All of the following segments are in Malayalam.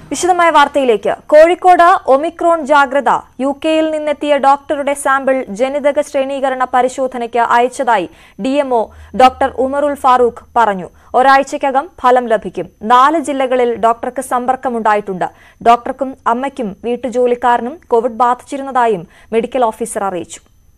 വിശദമായ വാർത്തയിലേക്ക് കോഴിക്കോട് ഒമിക്രോൺ ജാഗ്രത യു കെയിൽ നിന്നെത്തിയ ഡോക്ടറുടെ സാമ്പിൾ ജനിതക ശ്രേണീകരണ പരിശോധനയ്ക്ക് അയച്ചതായി ഡിഎംഒ ഡോക്ടർ ഉമറുൽ ഫാറൂഖ് പറഞ്ഞു ഒരാഴ്ചയ്ക്കകം ഫലം ലഭിക്കും നാല് ജില്ലകളിൽ ഡോക്ടർക്ക് സമ്പർക്കമുണ്ടായിട്ടുണ്ട് ഡോക്ടർക്കും അമ്മയ്ക്കും വീട്ടുജോലിക്കാരനും കോവിഡ് ബാധിച്ചിരുന്നതായും മെഡിക്കൽ ഓഫീസർ അറിയിച്ചു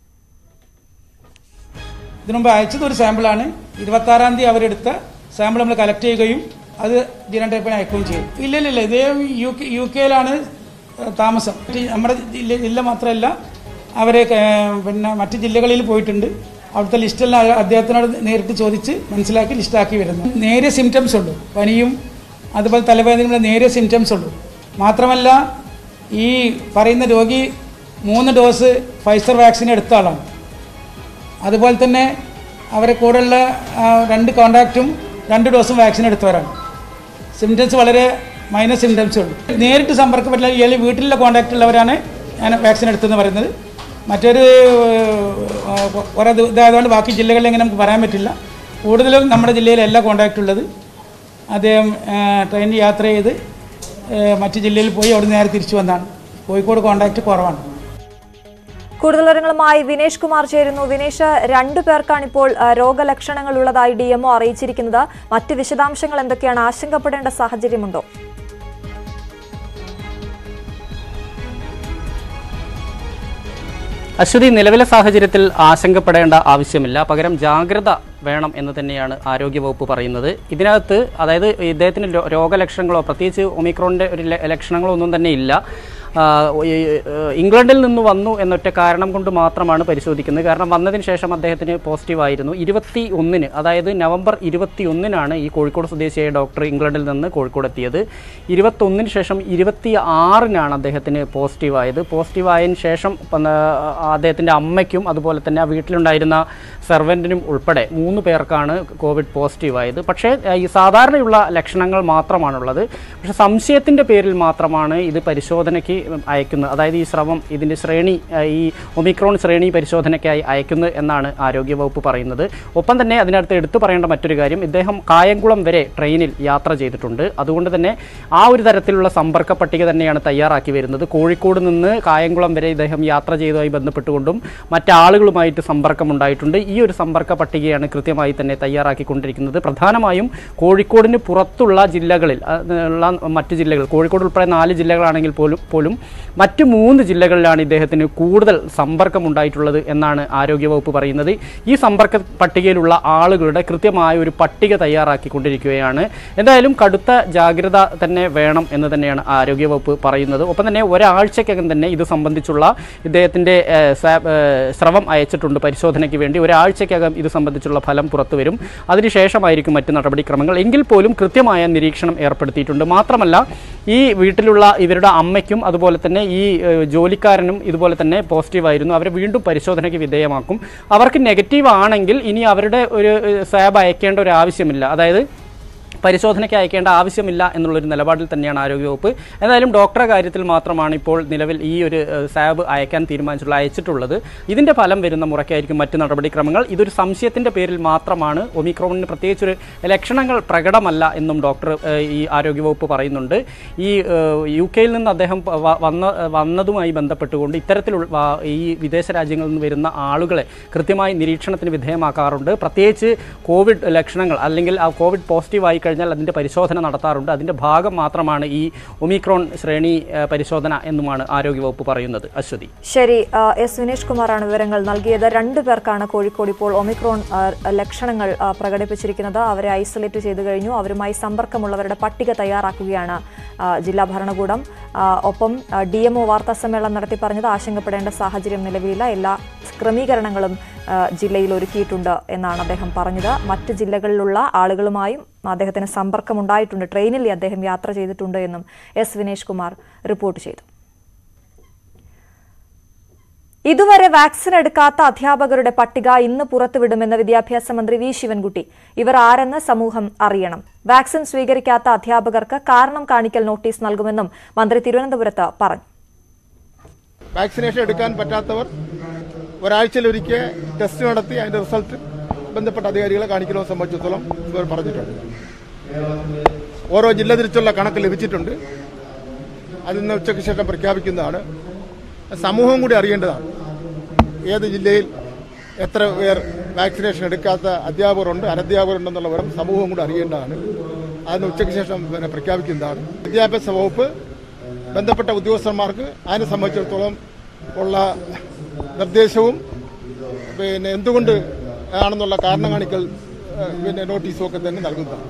ഇതിനു മുമ്പ് അയച്ചത് ഒരു സാമ്പിളാണ് ഇരുപത്തി ആറാം തീയതി അവരെടുത്ത സാമ്പിൾ നമ്മൾ കളക്ട് ചെയ്യുകയും അത് ജില്ലാ ടൈപ്പിന് അയക്കുകയും ചെയ്യും ഇല്ല ഇല്ല ഇല്ല ഇതേ യു കെ യു കെയിലാണ് താമസം മറ്റ് നമ്മുടെ ജില്ല ജില്ല മാത്രമല്ല അവരെ ഏഹ്, പിന്നെ മറ്റ് ജില്ലകളിൽ പോയിട്ടുണ്ട് അവിടുത്തെ ലിസ്റ്റെല്ലാം അദ്ദേഹത്തിനോട് നേരിട്ട് ചോദിച്ച് മനസ്സിലാക്കി ലിസ്റ്റാക്കി വരുന്നു നേരിയ സിംറ്റംസ് ഉള്ളൂ പനിയും അതുപോലെ തലവേദനയുടെ നേരിയ സിംറ്റംസ് ഉള്ളൂ മാത്രമല്ല ഈ പറയുന്ന രോഗി മൂന്ന് ഡോസ് ഫൈസർ വാക്സിൻ എടുത്ത ആളാണ് അതുപോലെ തന്നെ അവരെ കൂടെയുള്ള ആ, രണ്ട് കോണ്ടാക്റ്റും രണ്ട് ഡോസും വാക്സിൻ എടുത്തവരാണ് സിംറ്റംസ് വളരെ മൈനർ സിംറ്റംസേ ഉള്ളൂ നേരിട്ട് സമ്പർക്കം പറ്റില്ല ഇയാൾ വീട്ടിലുള്ള കോണ്ടാക്റ്റ് ഉള്ളവരാണ് ഞാൻ വാക്സിൻ എടുത്തതെന്ന് പറയുന്നത് മറ്റൊരു ആ, കുറേ ദിവ- ഇതായതുകൊണ്ട് ബാക്കി ജില്ലകളിൽ എങ്ങനെ നമുക്ക് പറയാൻ പറ്റില്ല കൂടുതലും നമ്മുടെ ജില്ലയിൽ എല്ലാ കോണ്ടാക്റ്റ് ഉള്ളത് അദ്ദേഹം ആ, ട്രെയിനിൽ യാത്ര ചെയ്ത് ആ, മറ്റ് ജില്ലയിൽ പോയി അവിടെ നേരെ തിരിച്ചു വന്നതാണ് കോഴിക്കോട് കോണ്ടാക്റ്റ് കുറവാണ് കൂടുതൽ വിവരങ്ങളുമായി വിനേഷ് കുമാർ ചേരുന്നു വിനേഷ് രണ്ടു പേർക്കാണ് ഇപ്പോൾ ആ, രോഗലക്ഷണങ്ങൾ ഉള്ളതായി ഡിഎംഒ അറിയിച്ചിരിക്കുന്നത് മറ്റ് വിശദാംശങ്ങൾ എന്തൊക്കെയാണ് ആശങ്കപ്പെടേണ്ട സാഹചര്യമുണ്ടോ അശ്വതി നിലവിലെ സാഹചര്യത്തിൽ ആശങ്കപ്പെടേണ്ട ആവശ്യമില്ല പകരം ജാഗ്രത വേണം എന്ന് തന്നെയാണ് ആരോഗ്യവകുപ്പ് പറയുന്നത് ഇതിനകത്ത് അതായത് ഇദ്ദേഹത്തിന് രോ- രോഗലക്ഷണങ്ങളോ പ്രത്യേകിച്ച് ഒമിക്രോണിൻ്റെ ഒരു ല- ലക്ഷണങ്ങളോ ഒന്നും തന്നെ ഇല്ല ആ, ഈ, ഏഹ്, ഇംഗ്ലണ്ടിൽ നിന്ന് വന്നു എന്നൊറ്റ കാരണം കൊണ്ട് മാത്രമാണ് പരിശോധിക്കുന്നത് കാരണം വന്നതിന് ശേഷം അദ്ദേഹത്തിന് പോസിറ്റീവ് ആയിരുന്നു ഇരുപത്തി ഒന്നിന് അതായത് നവംബർ ഇരുപത്തി ഒന്നിനാണ് ഈ കോഴിക്കോട് സ്വദേശിയായ ഡോക്ടർ ഇംഗ്ലണ്ടിൽ നിന്ന് കോഴിക്കോട് എത്തിയത് ഇരുപത്തൊന്നിന് ശേഷം ഇരുപത്തി ആറിനാണ് അദ്ദേഹത്തിന് പോസിറ്റീവ് ആയത് പോസിറ്റീവ് ആയതിനു ശേഷം പന്ന- അദ്ദേഹത്തിൻ്റെ അമ്മയ്ക്കും അതുപോലെ തന്നെ ആ വീട്ടിലുണ്ടായിരുന്ന സെർവൻറ്റിനും ഉൾപ്പെടെ മൂന്ന് പേർക്കാണ് കോവിഡ് പോസിറ്റീവ് ആയത് പക്ഷേ ഏഹ്, ഈ സാധാരണയുള്ള ലക്ഷണങ്ങൾ മാത്രമാണുള്ളത് പക്ഷേ സംശയത്തിൻ്റെ പേരിൽ മാത്രമാണ് ഇത് പരിശോധനയ്ക്ക് അയക്കുന്നത് അതായത് ഈ സ്രവം ഇതിൻ്റെ ശ്രേണി ഏഹ്, ഈ ഒമിക്രോൺ ശ്രേണി പരിശോധനയ്ക്കായി അയക്കുന്നത് എന്നാണ് ആരോഗ്യവകുപ്പ് പറയുന്നത് ഒപ്പം തന്നെ അതിനടുത്ത് എടുത്തു പറയേണ്ട മറ്റൊരു കാര്യം ഇദ്ദേഹം കായംകുളം വരെ ട്രെയിനിൽ യാത്ര ചെയ്തിട്ടുണ്ട് അതുകൊണ്ട് തന്നെ ആ ഒരു തരത്തിലുള്ള സമ്പർക്ക പട്ടിക തന്നെയാണ് തയ്യാറാക്കി വരുന്നത് കോഴിക്കോട് നിന്ന് കായംകുളം വരെ ഇദ്ദേഹം യാത്ര ചെയ്തതുമായി ബന്ധപ്പെട്ടുകൊണ്ടും മറ്റാളുകളുമായിട്ട് സമ്പർക്കമുണ്ടായിട്ടുണ്ട് ഈ ഒരു സമ്പർക്ക പട്ടികയാണ് കൃത്യമായി തന്നെ തയ്യാറാക്കിക്കൊണ്ടിരിക്കുന്നത് പ്രധാനമായും കോഴിക്കോടിന് പുറത്തുള്ള ജില്ലകളിൽ ആ, ഉള്ള മറ്റ് ജില്ലകൾ കോഴിക്കോട് ഉൾപ്പെടെ നാല് ജില്ലകളാണെങ്കിൽ പോലും പോലും മറ്റ് മൂന്ന് ജില്ലകളിലാണ് ഇദ്ദേഹത്തിന് കൂടുതൽ സമ്പർക്കമുണ്ടായിട്ടുള്ളത് എന്നാണ് ആരോഗ്യവകുപ്പ് പറയുന്നത് ഈ സമ്പർക്ക പട്ടികയിലുള്ള ആളുകളുടെ കൃത്യമായ ഒരു പട്ടിക തയ്യാറാക്കിക്കൊണ്ടിരിക്കുകയാണ് എന്തായാലും കടുത്ത ജാഗ്രത തന്നെ വേണം എന്ന് തന്നെയാണ് ആരോഗ്യവകുപ്പ് പറയുന്നത് ഒപ്പം തന്നെ ഒരാഴ്ചക്കകം തന്നെ ഇത് സംബന്ധിച്ചുള്ള ഇദ്ദേഹത്തിൻ്റെ ഏഹ്, സ്വാബ്, ഏഹ്, സ്രവം അയച്ചിട്ടുണ്ട് പരിശോധനയ്ക്ക് വേണ്ടി ഒരാഴ്ചക്കകം ഇത് സംബന്ധിച്ചുള്ള ഫലം പുറത്തു വരും അതിനുശേഷമായിരിക്കും മറ്റ് നടപടിക്രമങ്ങൾ എങ്കിൽ പോലും കൃത്യമായ നിരീക്ഷണം ഏർപ്പെടുത്തിയിട്ടുണ്ട് മാത്രമല്ല ഈ വീട്ടിലുള്ള ഇവരുടെ അമ്മയ്ക്കും അതുപോലെ തന്നെ ഈ ഏഹ്, ജോലിക്കാരനും ഇതുപോലെ തന്നെ പോസിറ്റീവ് ആയിരുന്നു അവരെ വീണ്ടും പരിശോധനയ്ക്ക് വിധേയമാക്കും അവർക്ക് നെഗറ്റീവ് ആണെങ്കിൽ ഇനി അവരുടെ ഒരു സ്വാബ് അയക്കേണ്ട ഒരു ആവശ്യമില്ല അതായത് പരിശോധനയ്ക്ക് അയക്കേണ്ട ആവശ്യമില്ല എന്നുള്ളൊരു നിലപാടിൽ തന്നെയാണ് ആരോഗ്യവകുപ്പ് എന്തായാലും ഡോക്ടറെ കാര്യത്തിൽ മാത്രമാണ് ഇപ്പോൾ നിലവിൽ ഈ ഒരു ഏഹ്, സാബ് അയക്കാൻ തീരുമാനിച്ചുള്ള അയച്ചിട്ടുള്ളത് ഇതിൻ്റെ ഫലം വരുന്ന മുറയ്ക്കായിരിക്കും മറ്റ് നടപടിക്രമങ്ങൾ ഇതൊരു സംശയത്തിൻ്റെ പേരിൽ മാത്രമാണ് ഒമിക്രോണിന് പ്രത്യേകിച്ചൊരു ലക്ഷണങ്ങൾ പ്രകടമല്ല എന്നും ഡോക്ടർ ഏഹ്, ഈ ആരോഗ്യവകുപ്പ് പറയുന്നുണ്ട് ഈ ഏഹ്, യു കെയിൽ നിന്ന് അദ്ദേഹം പ- വ- വന്ന വന്നതുമായി ബന്ധപ്പെട്ടുകൊണ്ട് ഇത്തരത്തിലുള്ള വ- ഈ വിദേശ രാജ്യങ്ങളിൽ നിന്ന് വരുന്ന ആളുകളെ കൃത്യമായി നിരീക്ഷണത്തിന് വിധേയമാക്കാറുണ്ട് പ്രത്യേകിച്ച് കോവിഡ് ലക്ഷണങ്ങൾ അല്ലെങ്കിൽ ആ കോവിഡ് പോസിറ്റീവ് ആയി കഴിഞ്ഞാൽ അതിൻ്റെ പരിശോധന നടത്താറുണ്ട് അതിൻ്റെ ഭാഗം മാത്രമാണ് ഈ ഒമിക്രോൺ ശ്രേണി ഏഹ്, പരിശോധന എന്നുമാണ് ആരോഗ്യവകുപ്പ് പറയുന്നത് അശ്വതി ശരി ആ, എസ് വിനേഷ് കുമാറാണ് വിവരങ്ങൾ നൽകിയത് രണ്ടു പേർക്കാണ് കോഴിക്കോട് ഇപ്പോൾ ഒമിക്രോൺ ആ, ലക്ഷണങ്ങൾ ആ, പ്രകടിപ്പിച്ചിരിക്കുന്നത് അവരെ ഐസൊലേറ്റ് ചെയ്തു കഴിഞ്ഞു അവരുമായി സമ്പർക്കമുള്ളവരുടെ പട്ടിക തയ്യാറാക്കുകയാണ് ആ, ജില്ലാ ഭരണകൂടം ആ, ഒപ്പം ഡി എംഒ വാർത്താ സമ്മേളനം നടത്തി പറഞ്ഞത് ആശങ്കപ്പെടേണ്ട സാഹചര്യം നിലവിലില്ല എല്ലാ ക്രമീകരണങ്ങളും ആ, ജില്ലയിൽ ഒരുക്കിയിട്ടുണ്ട് എന്നാണ് അദ്ദേഹം പറഞ്ഞത് മറ്റ് ജില്ലകളിലുള്ള ആളുകളുമായും അദ്ദേഹത്തിന് സമ്പർക്കമുണ്ടായിട്ടുണ്ട് ട്രെയിനിൽ അദ്ദേഹം യാത്ര ചെയ്തിട്ടുണ്ട് എന്നും എസ് വിനേഷ് കുമാർ റിപ്പോർട്ട് ചെയ്തു ഇതുവരെ വാക്സിൻ എടുക്കാത്ത അധ്യാപകരുടെ പട്ടിക ഇന്ന് പുറത്തുവിടുമെന്ന് വിദ്യാഭ്യാസ മന്ത്രി വി ശിവൻകുട്ടി ഇവർ ആരെന്ന് സമൂഹം അറിയണം വാക്സിൻ സ്വീകരിക്കാത്ത അധ്യാപകർക്ക് കാരണം കാണിക്കൽ നോട്ടീസ് നൽകുമെന്നും മന്ത്രി തിരുവനന്തപുരത്ത് പറഞ്ഞു വാക്സിനേഷൻ എടുക്കാൻ പറ്റാത്തവർ ഒരാഴ്ചയിലൊരിക്കൽ ടെസ്റ്റ് നടത്തി അതിന്റെ റിസൾട്ട് ബന്ധപ്പെട്ട അധികാരികളെ കാണിക്കണമെന്ന് സംബന്ധിച്ചിടത്തോളം ഇവർ പറഞ്ഞിട്ടുണ്ട് ഓരോ ജില്ല തിരിച്ചുള്ള കണക്ക് ലഭിച്ചിട്ടുണ്ട് അത് ഇന്ന് ഉച്ചയ്ക്ക് ശേഷം പ്രഖ്യാപിക്കുന്നതാണ് സമൂഹം കൂടി അറിയേണ്ടതാണ് ഏത് ജില്ലയിൽ എത്ര പേർ വാക്സിനേഷൻ എടുക്കാത്ത അധ്യാപകരുണ്ട് അനധ്യാപകരുണ്ടെന്നുള്ള വിവരം സമൂഹം കൂടി അറിയേണ്ടതാണ് അതിന് ഉച്ചയ്ക്ക് ശേഷം പിന്നെ പ്രഖ്യാപിക്കുന്നതാണ് വിദ്യാഭ്യാസ വകുപ്പ് ബന്ധപ്പെട്ട ഉദ്യോഗസ്ഥന്മാർക്ക് അതിനെ സംബന്ധിച്ചിടത്തോളം ഉള്ള നിർദ്ദേശവും പിന്നെ എന്തുകൊണ്ട് ആണെന്നുള്ള കാരണം കാണിക്കൽ ഏഹ്, പിന്നെ നോട്ടീസും ഒക്കെ തന്നെ നൽകുന്നതാണ്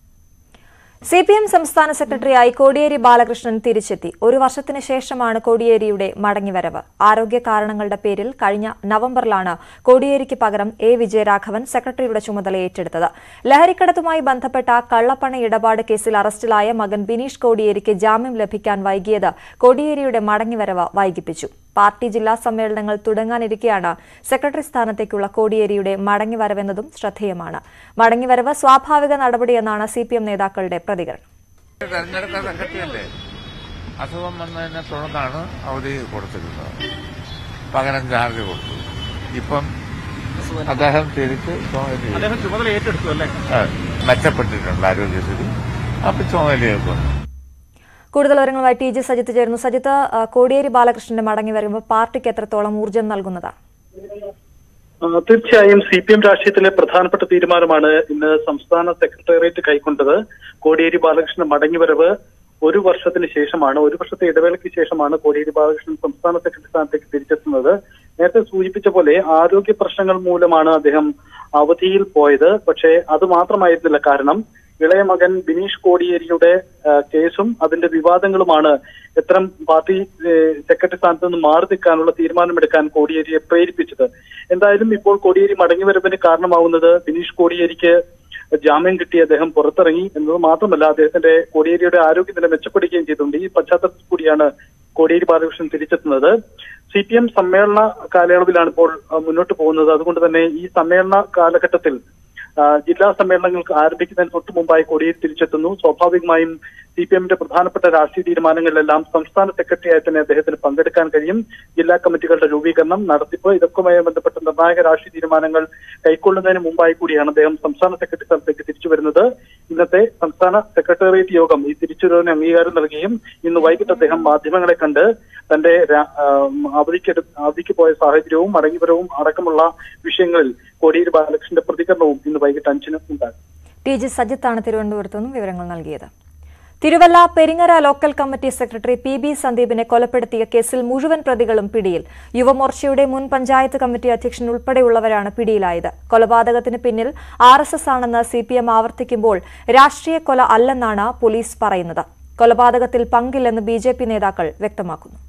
സി പി എം സംസ്ഥാന സെക്രട്ടറിയായി കോടിയേരി ബാലകൃഷ്ണൻ തിരിച്ചെത്തി ഒരു വർഷത്തിന് ശേഷമാണ് കോടിയേരിയുടെ മടങ്ങിവരവ് ആരോഗ്യ കാരണങ്ങളുടെ പേരിൽ കഴിഞ്ഞ നവംബറിലാണ് കോടിയേരിക്ക് പകരം എ വിജയരാഘവൻ സെക്രട്ടറിയുടെ ചുമതല ഏറ്റെടുത്തത് ലഹരിക്കടത്തുമായി ബന്ധപ്പെട്ട കള്ളപ്പണ ഇടപാട് കേസിൽ അറസ്റ്റിലായ മകൻ ബിനീഷ് കോടിയേരിക്ക് ജാമ്യം ലഭിക്കാൻ വൈകിയത് കോടിയേരിയുടെ മടങ്ങിവരവ് വൈകിപ്പിച്ചു പാർട്ടി ജില്ലാ സമ്മേളനങ്ങൾ തുടങ്ങാനിരിക്കെയാണ് സെക്രട്ടറി സ്ഥാനത്തേക്കുള്ള കോടിയേരിയുടെ മടങ്ങിവരവെന്നതും ശ്രദ്ധേയമാണ് മടങ്ങിവരവ് സ്വാഭാവിക നടപടിയെന്നാണ് സി പി എം നേതാക്കളുടെ പ്രതികരണം തെരഞ്ഞെടുത്ത സെക്രട്ടറിയല്ലേ അസുഖം വന്നതിനെ തുടർന്നാണ് അവധി കൊടുത്തിരുന്നത് പകരം ചാർജ് കൊടുത്തു ഇപ്പം അദ്ദേഹം തിരിച്ച് ചുമതല ഏറ്റെടുത്തു മെച്ചപ്പെട്ടിട്ടുണ്ട് ആരോഗ്യസ്ഥിതി അപ്പൊ ചുമതലയേക്കുന്നു കൂടുതൽ വിവരങ്ങളുമായി ടി ജി സജിത്ത് ചേരുന്നു സജിത്ത് ആ, കോടിയേരി ബാലകൃഷ്ണന്റെ മടങ്ങിവരവ് പാർട്ടിക്ക് എത്രത്തോളം ഊർജ്ജം നൽകുന്നതാണ് ആ, തീർച്ചയായും സി പി എം രാഷ്ട്രീയത്തിലെ പ്രധാനപ്പെട്ട തീരുമാനമാണ് ഇന്ന് സംസ്ഥാന സെക്രട്ടേറിയറ്റ് കൈക്കൊണ്ടത് കോടിയേരി ബാലകൃഷ്ണൻ മടങ്ങിവരവ് ഒരു വർഷത്തിന് ശേഷമാണ് ഒരു വർഷത്തെ ഇടവേളയ്ക്ക് ശേഷമാണ് കോടിയേരി ബാലകൃഷ്ണൻ സംസ്ഥാന സെക്രട്ടറി സ്ഥാനത്തേക്ക് തിരിച്ചെത്തുന്നത് നേരത്തെ സൂചിപ്പിച്ച പോലെ ആരോഗ്യ പ്രശ്നങ്ങൾ മൂലമാണ് അദ്ദേഹം അവധിയിൽ പോയത് പക്ഷേ അത് മാത്രമായിരുന്നില്ല കാരണം ഇളയ മകൻ ബിനീഷ് കോടിയേരിയുടെ ആ, കേസും അതിന്റെ വിവാദങ്ങളുമാണ് ഇത്തരം പാർട്ടി ഏ, സെക്രട്ടറി സ്ഥാനത്ത് നിന്ന് മാറി നിൽക്കാനുള്ള തീരുമാനമെടുക്കാൻ കോടിയേരിയെ പ്രേരിപ്പിച്ചത് എന്തായാലും ഇപ്പോൾ കോടിയേരി മടങ്ങിവരവിന് കാരണമാവുന്നത് ബിനീഷ് കോടിയേരിക്ക് ജാമ്യം കിട്ടി അദ്ദേഹം പുറത്തിറങ്ങി എന്നത് മാത്രമല്ല അദ്ദേഹത്തിന്റെ കോടിയേരിയുടെ ആരോഗ്യനില മെച്ചപ്പെടുകയും ചെയ്തിട്ടുണ്ട് ഈ പശ്ചാത്തലത്തിൽ കൂടിയാണ് കോടിയേരി ബാലകൃഷ്ണൻ തിരിച്ചെത്തുന്നത് സി പി എം സമ്മേളന കാലയളവിലാണ് ഇപ്പോൾ ആ, മുന്നോട്ട് പോകുന്നത് അതുകൊണ്ട് തന്നെ ഈ സമ്മേളന കാലഘട്ടത്തിൽ ആ, ജില്ലാ സമ്മേളനങ്ങൾക്ക് ആരംഭിക്കുന്നതിന് തൊട്ട് മുമ്പായി കോടിയേരി തിരിച്ചെത്തുന്നു സ്വാഭാവികമായും സി പി എമ്മിന്റെ പ്രധാനപ്പെട്ട രാഷ്ട്രീയ തീരുമാനങ്ങളിലെല്ലാം സംസ്ഥാന സെക്രട്ടറിയായി തന്നെ അദ്ദേഹത്തിന് പങ്കെടുക്കാൻ കഴിയും ജില്ലാ കമ്മിറ്റികളുടെ രൂപീകരണം നടത്തിപ്പ് ഇതൊക്കെയുമായി ബന്ധപ്പെട്ട നിർണായക രാഷ്ട്രീയ തീരുമാനങ്ങൾ കൈക്കൊള്ളുന്നതിന് മുമ്പായി കൂടിയാണ് അദ്ദേഹം സംസ്ഥാന സെക്രട്ടറി സ്ഥാനത്തേക്ക് തിരിച്ചു വരുന്നത് ഇന്നത്തെ സംസ്ഥാന സെക്രട്ടേറിയറ്റ് യോഗം ഈ തിരിച്ചുവരവിന് അംഗീകാരം നൽകുകയും ഇന്ന് വൈകിട്ട് അദ്ദേഹം മാധ്യമങ്ങളെ കണ്ട് തന്റെ രാ- ആ, അവധിക്ക് എടു- അവധിക്ക് പോയ സാഹചര്യവും മടങ്ങിവരവും അടക്കമുള്ള വിഷയങ്ങളിൽ കോടിയേരി ബാലകൃഷ്ണന്റെ പ്രതികരണവും ഇന്ന് വൈകിട്ട് അഞ്ചിന് ഉണ്ടാകും ടി ജി സജിത്താണ് തിരുവനന്തപുരത്ത് നിന്നും വിവരങ്ങൾ നൽകിയത് Thiruvalla Peringara local committee secretary P B സന്ദീപിനെ കൊലപ്പെടുത്തിയ കേസിൽ മുഴുവൻ പ്രതികളും പിടിയിൽ യുവമോർച്ചയുടെ മുൻ പഞ്ചായത്ത് കമ്മിറ്റി അധ്യക്ഷൻ ഉൾപ്പെടെയുള്ളവരാണ് പിടിയിലായത് കൊലപാതകത്തിന് പിന്നിൽ ആർ എസ് എസ് ആണെന്ന് സി പി എം ആവർത്തിക്കുമ്പോൾ രാഷ്ട്രീയ കൊല അല്ലെന്നാണ് പോലീസ് പറയുന്നത് കൊലപാതകത്തിൽ പങ്കില്ലെന്ന് ബി ജെ പി നേതാക്കൾ വ്യക്തമാക്കുന്നു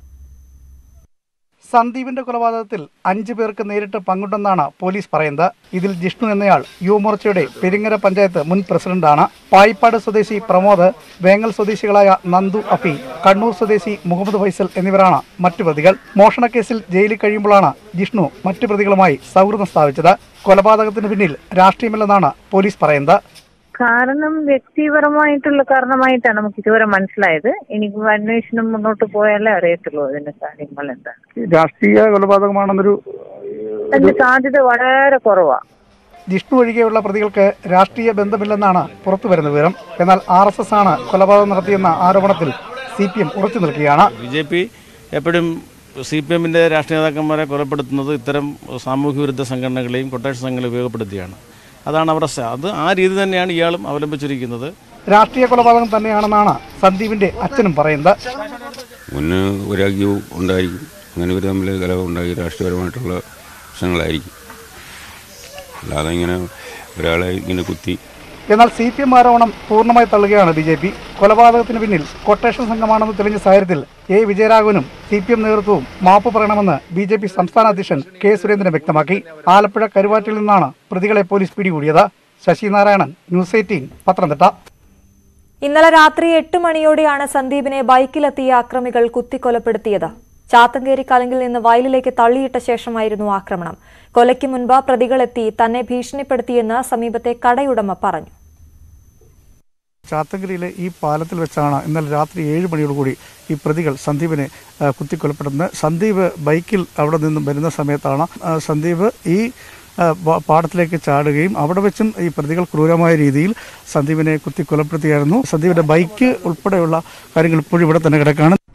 സന്ദീപിന്റെ കൊലപാതകത്തിൽ അഞ്ചു പേർക്ക് നേരിട്ട് പങ്കുണ്ടെന്നാണ് പോലീസ് പറയുന്നത് ഇതിൽ ജിഷ്ണു എന്നയാൾ യുവമോർച്ചയുടെ പെരിങ്ങര പഞ്ചായത്ത് മുൻ പ്രസിഡന്റാണ് പായിപ്പാട് സ്വദേശി പ്രമോദ് വേങ്ങൽ സ്വദേശികളായ നന്ദു അഫി കണ്ണൂർ സ്വദേശി മുഹമ്മദ് ഫൈസൽ എന്നിവരാണ് മറ്റു പ്രതികൾ മോഷണക്കേസിൽ ജയിലിൽ കഴിയുമ്പോഴാണ് ജിഷ്ണു മറ്റു പ്രതികളുമായി സൗഹൃദം സ്ഥാപിച്ചത് കൊലപാതകത്തിന് പിന്നിൽ രാഷ്ട്രീയമില്ലെന്നാണ് പോലീസ് പറയുന്നത് കാരണം വ്യക്തിപരമായിട്ടുള്ള കാരണമായിട്ടാണ് നമുക്ക് ഇതുവരെ മനസ്സിലായത് ഇനി അന്വേഷണം മുന്നോട്ട് പോയാലേ അറിയത്തുള്ളൂ അതിന്റെ കാര്യങ്ങൾ എന്താണ് രാഷ്ട്രീയ കൊലപാതകമാണെന്നൊരു അതിന്റെ സാധ്യത വളരെ കുറവാ ജിഷ്ണു ഒഴികെയുള്ള പ്രതികൾക്ക് രാഷ്ട്രീയ ബന്ധമില്ലെന്നാണ് പുറത്തുവരുന്ന വിവരം എന്നാൽ ആർ എസ് എസ് ആണ് കൊലപാതകം നടത്തിയെന്ന ആരോപണത്തിൽ സി പി എം ഉറച്ചു നിൽക്കുകയാണ് ബി ജെ പി എപ്പോഴും സി പി എമ്മിൻ്റെ രാഷ്ട്രീയ നേതാക്കന്മാരെ കൊലപ്പെടുത്തുന്നത് ഇത്തരം സാമൂഹ്യ വിരുദ്ധ സംഘടനകളെയും കൊട്ടേഷൻ സംഘങ്ങളെ ഉപയോഗപ്പെടുത്തിയാണ് അതാണ് അവരുടെ സ- അത് ആ രീതി തന്നെയാണ് ഇയാളും അവലംബിച്ചിരിക്കുന്നത് രാഷ്ട്രീയ കൊലപാതകം തന്നെയാണെന്നാണ് സന്ദീപിന്റെ അച്ഛനും പറയുന്നത് മുന്ന് വൈരാഗ്യവും ഉണ്ടായിരിക്കും അങ്ങനെ ഇവർ തമ്മിൽ കലഹം ഉണ്ടായി രാഷ്ട്രീയപരമായിട്ടുള്ള പ്രശ്നങ്ങളായിരിക്കും അല്ലാതെ ഇങ്ങനെ ഒരാളെ ഇങ്ങനെ കുത്തി എന്നാൽ സി പി എം ആരോപണം പൂർണ്ണമായി തള്ളുകയാണ് ബി ജെ പി കൊലപാതകത്തിന് പിന്നിൽ കൊട്ടേഷൻ സംഘമാണെന്ന് തെളിഞ്ഞ സാഹചര്യത്തിൽ എ വിജയരാഘവനും സി പി എം നേതൃത്വവും മാപ്പ് പറയണമെന്ന് ബി ജെ പി സംസ്ഥാന അധ്യക്ഷൻ കെ സുരേന്ദ്രൻ വ്യക്തമാക്കി ആലപ്പുഴ കരുവാറ്റിൽ നിന്നാണ് പ്രതികളെ പോലീസ് പിടികൂടിയത് ശശിനാരായണൻ ന്യൂസ് എയ്റ്റീൻ പത്തനംതിട്ട ഇന്നലെ രാത്രി എട്ട് മണിയോടെയാണ് സന്ദീപിനെ ബൈക്കിലെത്തിയ അക്രമികൾ കുത്തിക്കൊലപ്പെടുത്തിയത് ചാത്തങ്കേരി കലങ്കിൽ നിന്ന് വയലിലേക്ക് തള്ളിയിട്ട ശേഷമായിരുന്നു ആക്രമണം കൊലയ്ക്ക് മുൻപ് പ്രതികളെത്തി തന്നെ ഭീഷണിപ്പെടുത്തിയെന്ന് സമീപത്തെ കടയുടമ പറഞ്ഞു ചാത്തങ്കരിയിലെ ഈ പാലത്തിൽ വെച്ചാണ് ഇന്നലെ രാത്രി ഏഴ് മണിയോടുകൂടി ഈ പ്രതികൾ സന്ദീപിനെ ആ, കുത്തിക്കൊലപ്പെടുന്നത് സന്ദീപ് ബൈക്കിൽ അവിടെ നിന്നും വരുന്ന സമയത്താണ് ആ, സന്ദീപ് ഈ ആ, പാ- പാടത്തിലേക്ക് ചാടുകയും അവിടെ വെച്ചും ഈ പ്രതികൾ ക്രൂരമായ രീതിയിൽ സന്ദീപിനെ കുത്തി കൊലപ്പെടുത്തിയായിരുന്നു സന്ദീപിന്റെ ബൈക്ക് ഉൾപ്പെടെയുള്ള കാര്യങ്ങൾ ഇപ്പോഴും ഇവിടെ തന്നെ കിടക്കാണ്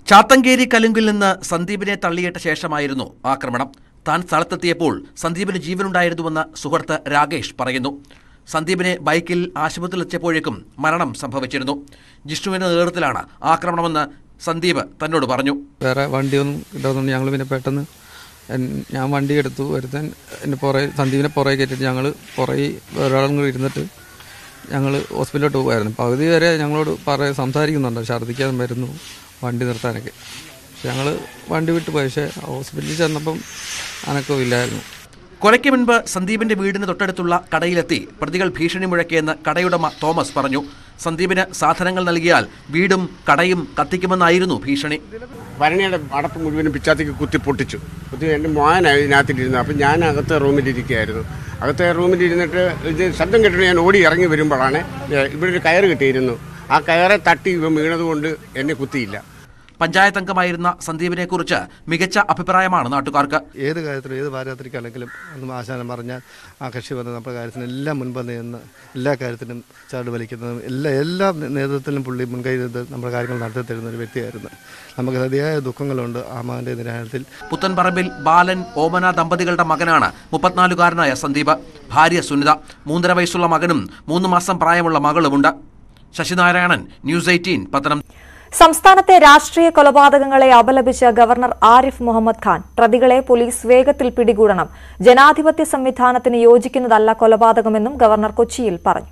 ചാത്തങ്കേരി കലുങ്കിൽ നിന്ന് സന്ദീപിനെ തള്ളിയിട്ട ശേഷമായിരുന്നു ആക്രമണം താൻ സ്ഥലത്തെത്തിയപ്പോൾ സന്ദീപിന് ജീവനുണ്ടായിരുന്നുവെന്ന് സുഹൃത്ത് രാകേഷ് പറയുന്നു സന്ദീപിനെ ബൈക്കിൽ ആശുപത്രിയിലെത്തിയപ്പോഴേക്കും മരണം സംഭവിച്ചിരുന്നു ജിഷ്ണുവിന്റെ നേതൃത്വത്തിലാണ് ആക്രമണമെന്ന് സന്ദീപ് തന്നോട് പറഞ്ഞു വേറെ വണ്ടിയൊന്നും ഇല്ലാത്തതുകൊണ്ട് ഞങ്ങൾ പിന്നെ പെട്ടെന്ന് എൻ- ഞാൻ വണ്ടി എടുത്തു ഒരുത്തൻ എൻ്റെ പുറകെ സന്ദീപിനെ പുറകെ കയറ്റിയിട്ട് ഞങ്ങൾ പുറകെ ഒരാളും കൂടി ഇരുന്നിട്ട് ഞങ്ങൾ ഹോസ്പിറ്റലിലോട്ട് പോകുമായിരുന്നു പകുതി വരെ ഞങ്ങളോട് പറ സംസാരിക്കുന്നുണ്ട് ഛർദ്ദിക്കാൻ വരുന്നു വണ്ടി നിർത്താനൊക്കെ ഞങ്ങൾ വണ്ടി വിട്ട് പോയി പക്ഷേ ഹോസ്പിറ്റലിൽ ചെന്നപ്പം അനക്കവും ഇല്ലായിരുന്നു കൊലയ്ക്ക് മുൻപ് സന്ദീപിന്റെ വീടിന് തൊട്ടടുത്തുള്ള കടയിലെത്തി പ്രതികൾ ഭീഷണി മുഴക്കിയെന്ന് കടയുടമ തോമസ് പറഞ്ഞു സന്ദീപിന് സാധനങ്ങൾ നൽകിയാൽ വീടും കടയും കത്തിക്കുമെന്നായിരുന്നു ഭീഷണി ഭരണിയുടെ അടപ്പ് മുഴുവനും പിച്ചാത്തിക്ക് കുത്തി പൊട്ടിച്ചു കുത്തി എൻ്റെ മോനായി ഇതിനകത്തിരുന്നു അപ്പം ഞാൻ അകത്തെ റൂമിലിരിക്കുകയായിരുന്നു അകത്തെ റൂമിലിരുന്നിട്ട് ഇത് ശബ്ദം കേട്ടിട്ട് ഞാൻ ഓടി ഇറങ്ങി വരുമ്പോഴാണ് ഏ, ഇവിടെ ഒരു കയറ് കിട്ടിയിരുന്നു ആ കയറെ തട്ടി ഇവ വീണതുകൊണ്ട് എന്നെ കുത്തിയില്ല പഞ്ചായത്ത് അംഗമായിരുന്ന സന്ദീപിനെ കുറിച്ച് മികച്ച അഭിപ്രായമാണ് നാട്ടുകാർക്ക് ഏത് കാര്യത്തിലും ഏത് പാരാത്രിക്കാണെങ്കിലും ഒന്നും ആശാനം പറഞ്ഞാൽ ആ കക്ഷി വന്ന് നമ്മുടെ കാര്യത്തിന് എല്ലാം മുൻപ് നിന്ന് എല്ലാ കാര്യത്തിനും ചാട് വലിക്കുന്നതും എല്ലാ എല്ലാ നേതൃത്വത്തിലും പുള്ളി മുൻകൈ ചെയ്ത് നമ്മുടെ കാര്യങ്ങൾ നടത്തി തരുന്ന ഒരു വ്യക്തിയായിരുന്നു നമുക്ക് അതിയായ ദുഃഖങ്ങളുണ്ട് ആ മകൻ്റെ നിരാഹത്തിൽ പുത്തൻപറമ്പിൽ ബാലൻ ഓമന ദമ്പതികളുടെ മകനാണ് മുപ്പത്തിനാലുകാരനായ സന്ദീപ് ഭാര്യ സുനിത മൂന്നര വയസ്സുള്ള മകനും മൂന്ന് മാസം പ്രായമുള്ള മകളുമുണ്ട് ശശിനാരായണൻ ന്യൂസ് എയ്റ്റീൻ പത്തനം സംസ്ഥാനത്തെ രാഷ്ട്രീയ കൊലപാതകങ്ങളെ അപലപിച്ച ഗവർണർ ആരിഫ് മുഹമ്മദ് ഖാൻ പ്രതികളെ പോലീസ് വേഗത്തിൽ പിടികൂടണം ജനാധിപത്യ സംവിധാനത്തിന് യോജിക്കുന്നതല്ല കൊലപാതകമെന്നും ഗവർണർ കൊച്ചിയിൽ പറഞ്ഞു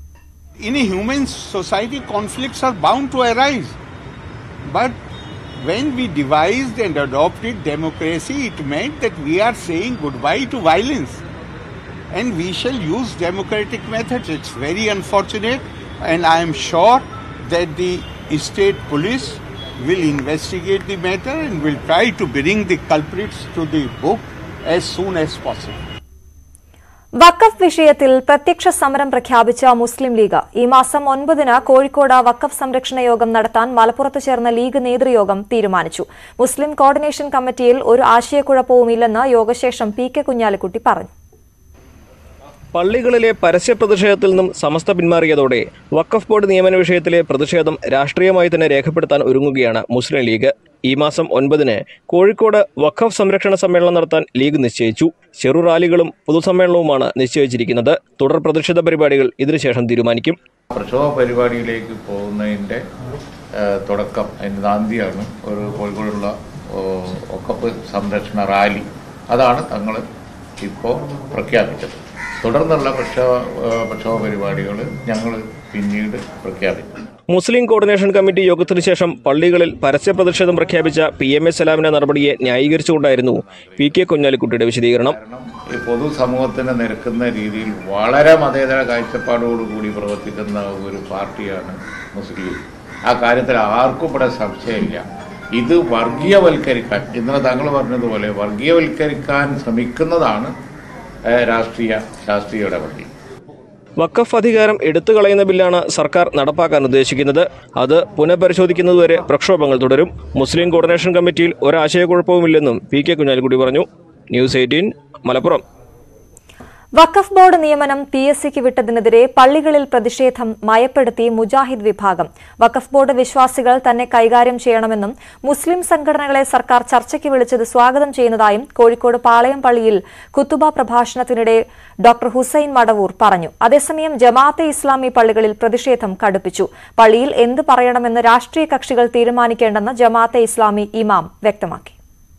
In a human society, conflicts are bound to arise. But when we devised and adopted democracy, it meant that we are saying goodbye to violence. And we shall use democratic methods. It's very unfortunate, and I am sure that the state police will investigate the matter and will try to bring the culprits to the book as soon as possible. വഖഫ് വിഷയത്തിൽ പ്രത്യക്ഷ സമരം പ്രഖ്യാപിച്ച മുസ്ലിം ലീഗ് ഈ മാസം ഒൻപതിന് കോഴിക്കോട് വഖഫ് സംരക്ഷണ യോഗം നടത്താൻ മലപ്പുറത്ത് ചേർന്ന ലീഗ് നേതൃയോഗം തീരുമാനിച്ചു മുസ്ലിം കോർഡിനേഷൻ കമ്മിറ്റിയിൽ ഒരു ആശയക്കുഴപ്പവുമില്ലെന്ന് യോഗശേഷം പി കെ കുഞ്ഞാലിക്കുട്ടി പറഞ്ഞു പള്ളികളിലെ പരസ്യ പ്രതിഷേധത്തിൽ നിന്നും സമസ്ത പിന്മാറിയതോടെ വഖഫ് ബോർഡ് നിയമന വിഷയത്തിലെ പ്രതിഷേധം രാഷ്ട്രീയമായി തന്നെ രേഖപ്പെടുത്താൻ ഒരുങ്ങുകയാണ് മുസ്ലിം ലീഗ് ഈ മാസം ഒൻപതിന് കോഴിക്കോട് വഖഫ് സംരക്ഷണ സമ്മേളനം നടത്താൻ ലീഗ് നിശ്ചയിച്ചു ചെറു റാലികളും പൊതുസമ്മേളനവുമാണ് നിശ്ചയിച്ചിരിക്കുന്നത് തുടർ പ്രതിഷേധ പരിപാടികൾ ഇതിനുശേഷം തീരുമാനിക്കും പ്രക്ഷോഭ പരിപാടിയിലേക്ക് പോകുന്നതിൻ്റെ ഏഹ്, തുടക്കം അതിൻ്റെ നാന്തിയാണ് ഒരു കോഴിക്കോടുള്ള ഓ- ഒക്കപ്പ് സംരക്ഷണ റാലി അതാണ് തങ്ങൾ ഇപ്പോൾ പ്രഖ്യാപിച്ചത് തുടർന്നുള്ള പ്രക്ഷോഭ ഏഹ്, പ്രക്ഷോഭ പരിപാടികൾ ഞങ്ങൾ പിന്നീട് പ്രഖ്യാപിക്കും മുസ്ലിം കോർഡിനേഷൻ കമ്മിറ്റി യോഗത്തിനു ശേഷം പള്ളികളിൽ പരസ്യ പ്രതിഷേധം പ്രഖ്യാപിച്ച പി എം എ സലാമിന്റെ നടപടിയെ ന്യായീകരിച്ചുകൊണ്ടായിരുന്നു പി കെ കുഞ്ഞാലിക്കുട്ടിയുടെ വിശദീകരണം ഈ പൊതുസമൂഹത്തിന് നിരക്കുന്ന രീതിയിൽ വളരെ മതേതര കാഴ്ചപ്പാടോടുകൂടി പ്രവർത്തിക്കുന്ന ഒരു പാർട്ടിയാണ് മുസ്ലിം ലീഗ് ആ കാര്യത്തിൽ ആർക്കും ഇവിടെ സംശയമില്ല ഇത് വർഗീയവൽക്കരിക്കാൻ ഇന്നലെ താങ്കൾ പറഞ്ഞതുപോലെ വർഗീയവൽക്കരിക്കാൻ ശ്രമിക്കുന്നതാണ് ഏഹ്, രാഷ്ട്രീയ രാഷ്ട്രീയ ഇടപെടൽ വഖഫ് അധികാരം എടുത്തു കളയുന്ന ബില്ലാണ് സർക്കാർ നടപ്പാക്കാൻ ഉദ്ദേശിക്കുന്നത് അത് പുനഃപരിശോധിക്കുന്നതുവരെ പ്രക്ഷോഭങ്ങൾ തുടരും മുസ്ലിം കോർഡിനേഷൻ കമ്മിറ്റിയിൽ ഒരാശയക്കുഴപ്പവുമില്ലെന്നും പി കെ കുഞ്ഞാലിക്കുട്ടി പറഞ്ഞു ന്യൂസ് എയ്റ്റീൻ മലപ്പുറം വഖഫ് ബോർഡ് നിയമനം പി എസ് സിക്ക് വിട്ടതിനെതിരെ പള്ളികളിൽ പ്രതിഷേധം മയപ്പെടുത്തി മുജാഹിദ് വിഭാഗം വഖഫ് ബോർഡ് വിശ്വാസികൾ തന്നെ കൈകാര്യം ചെയ്യണമെന്നും മുസ്ലിം സംഘടനകളെ സർക്കാർ ചർച്ചയ്ക്ക് വിളിച്ചത് സ്വാഗതം ചെയ്യുന്നതായും കോഴിക്കോട് പാളയം പള്ളിയിൽ കുത്തുബ പ്രഭാഷണത്തിനിടെ ഡോക്ടർ ഹുസൈൻ മടവൂർ പറഞ്ഞു അതേസമയം ജമാഅത്തെ ഇസ്ലാമി പള്ളികളിൽ പ്രതിഷേധം കടുപ്പിച്ചു പള്ളിയിൽ എന്ത് പറയണമെന്ന് രാഷ്ട്രീയ കക്ഷികൾ തീരുമാനിക്കേണ്ടെന്ന് ജമാഅത്തെ ഇസ്ലാമി ഇമാം വ്യക്തമാക്കി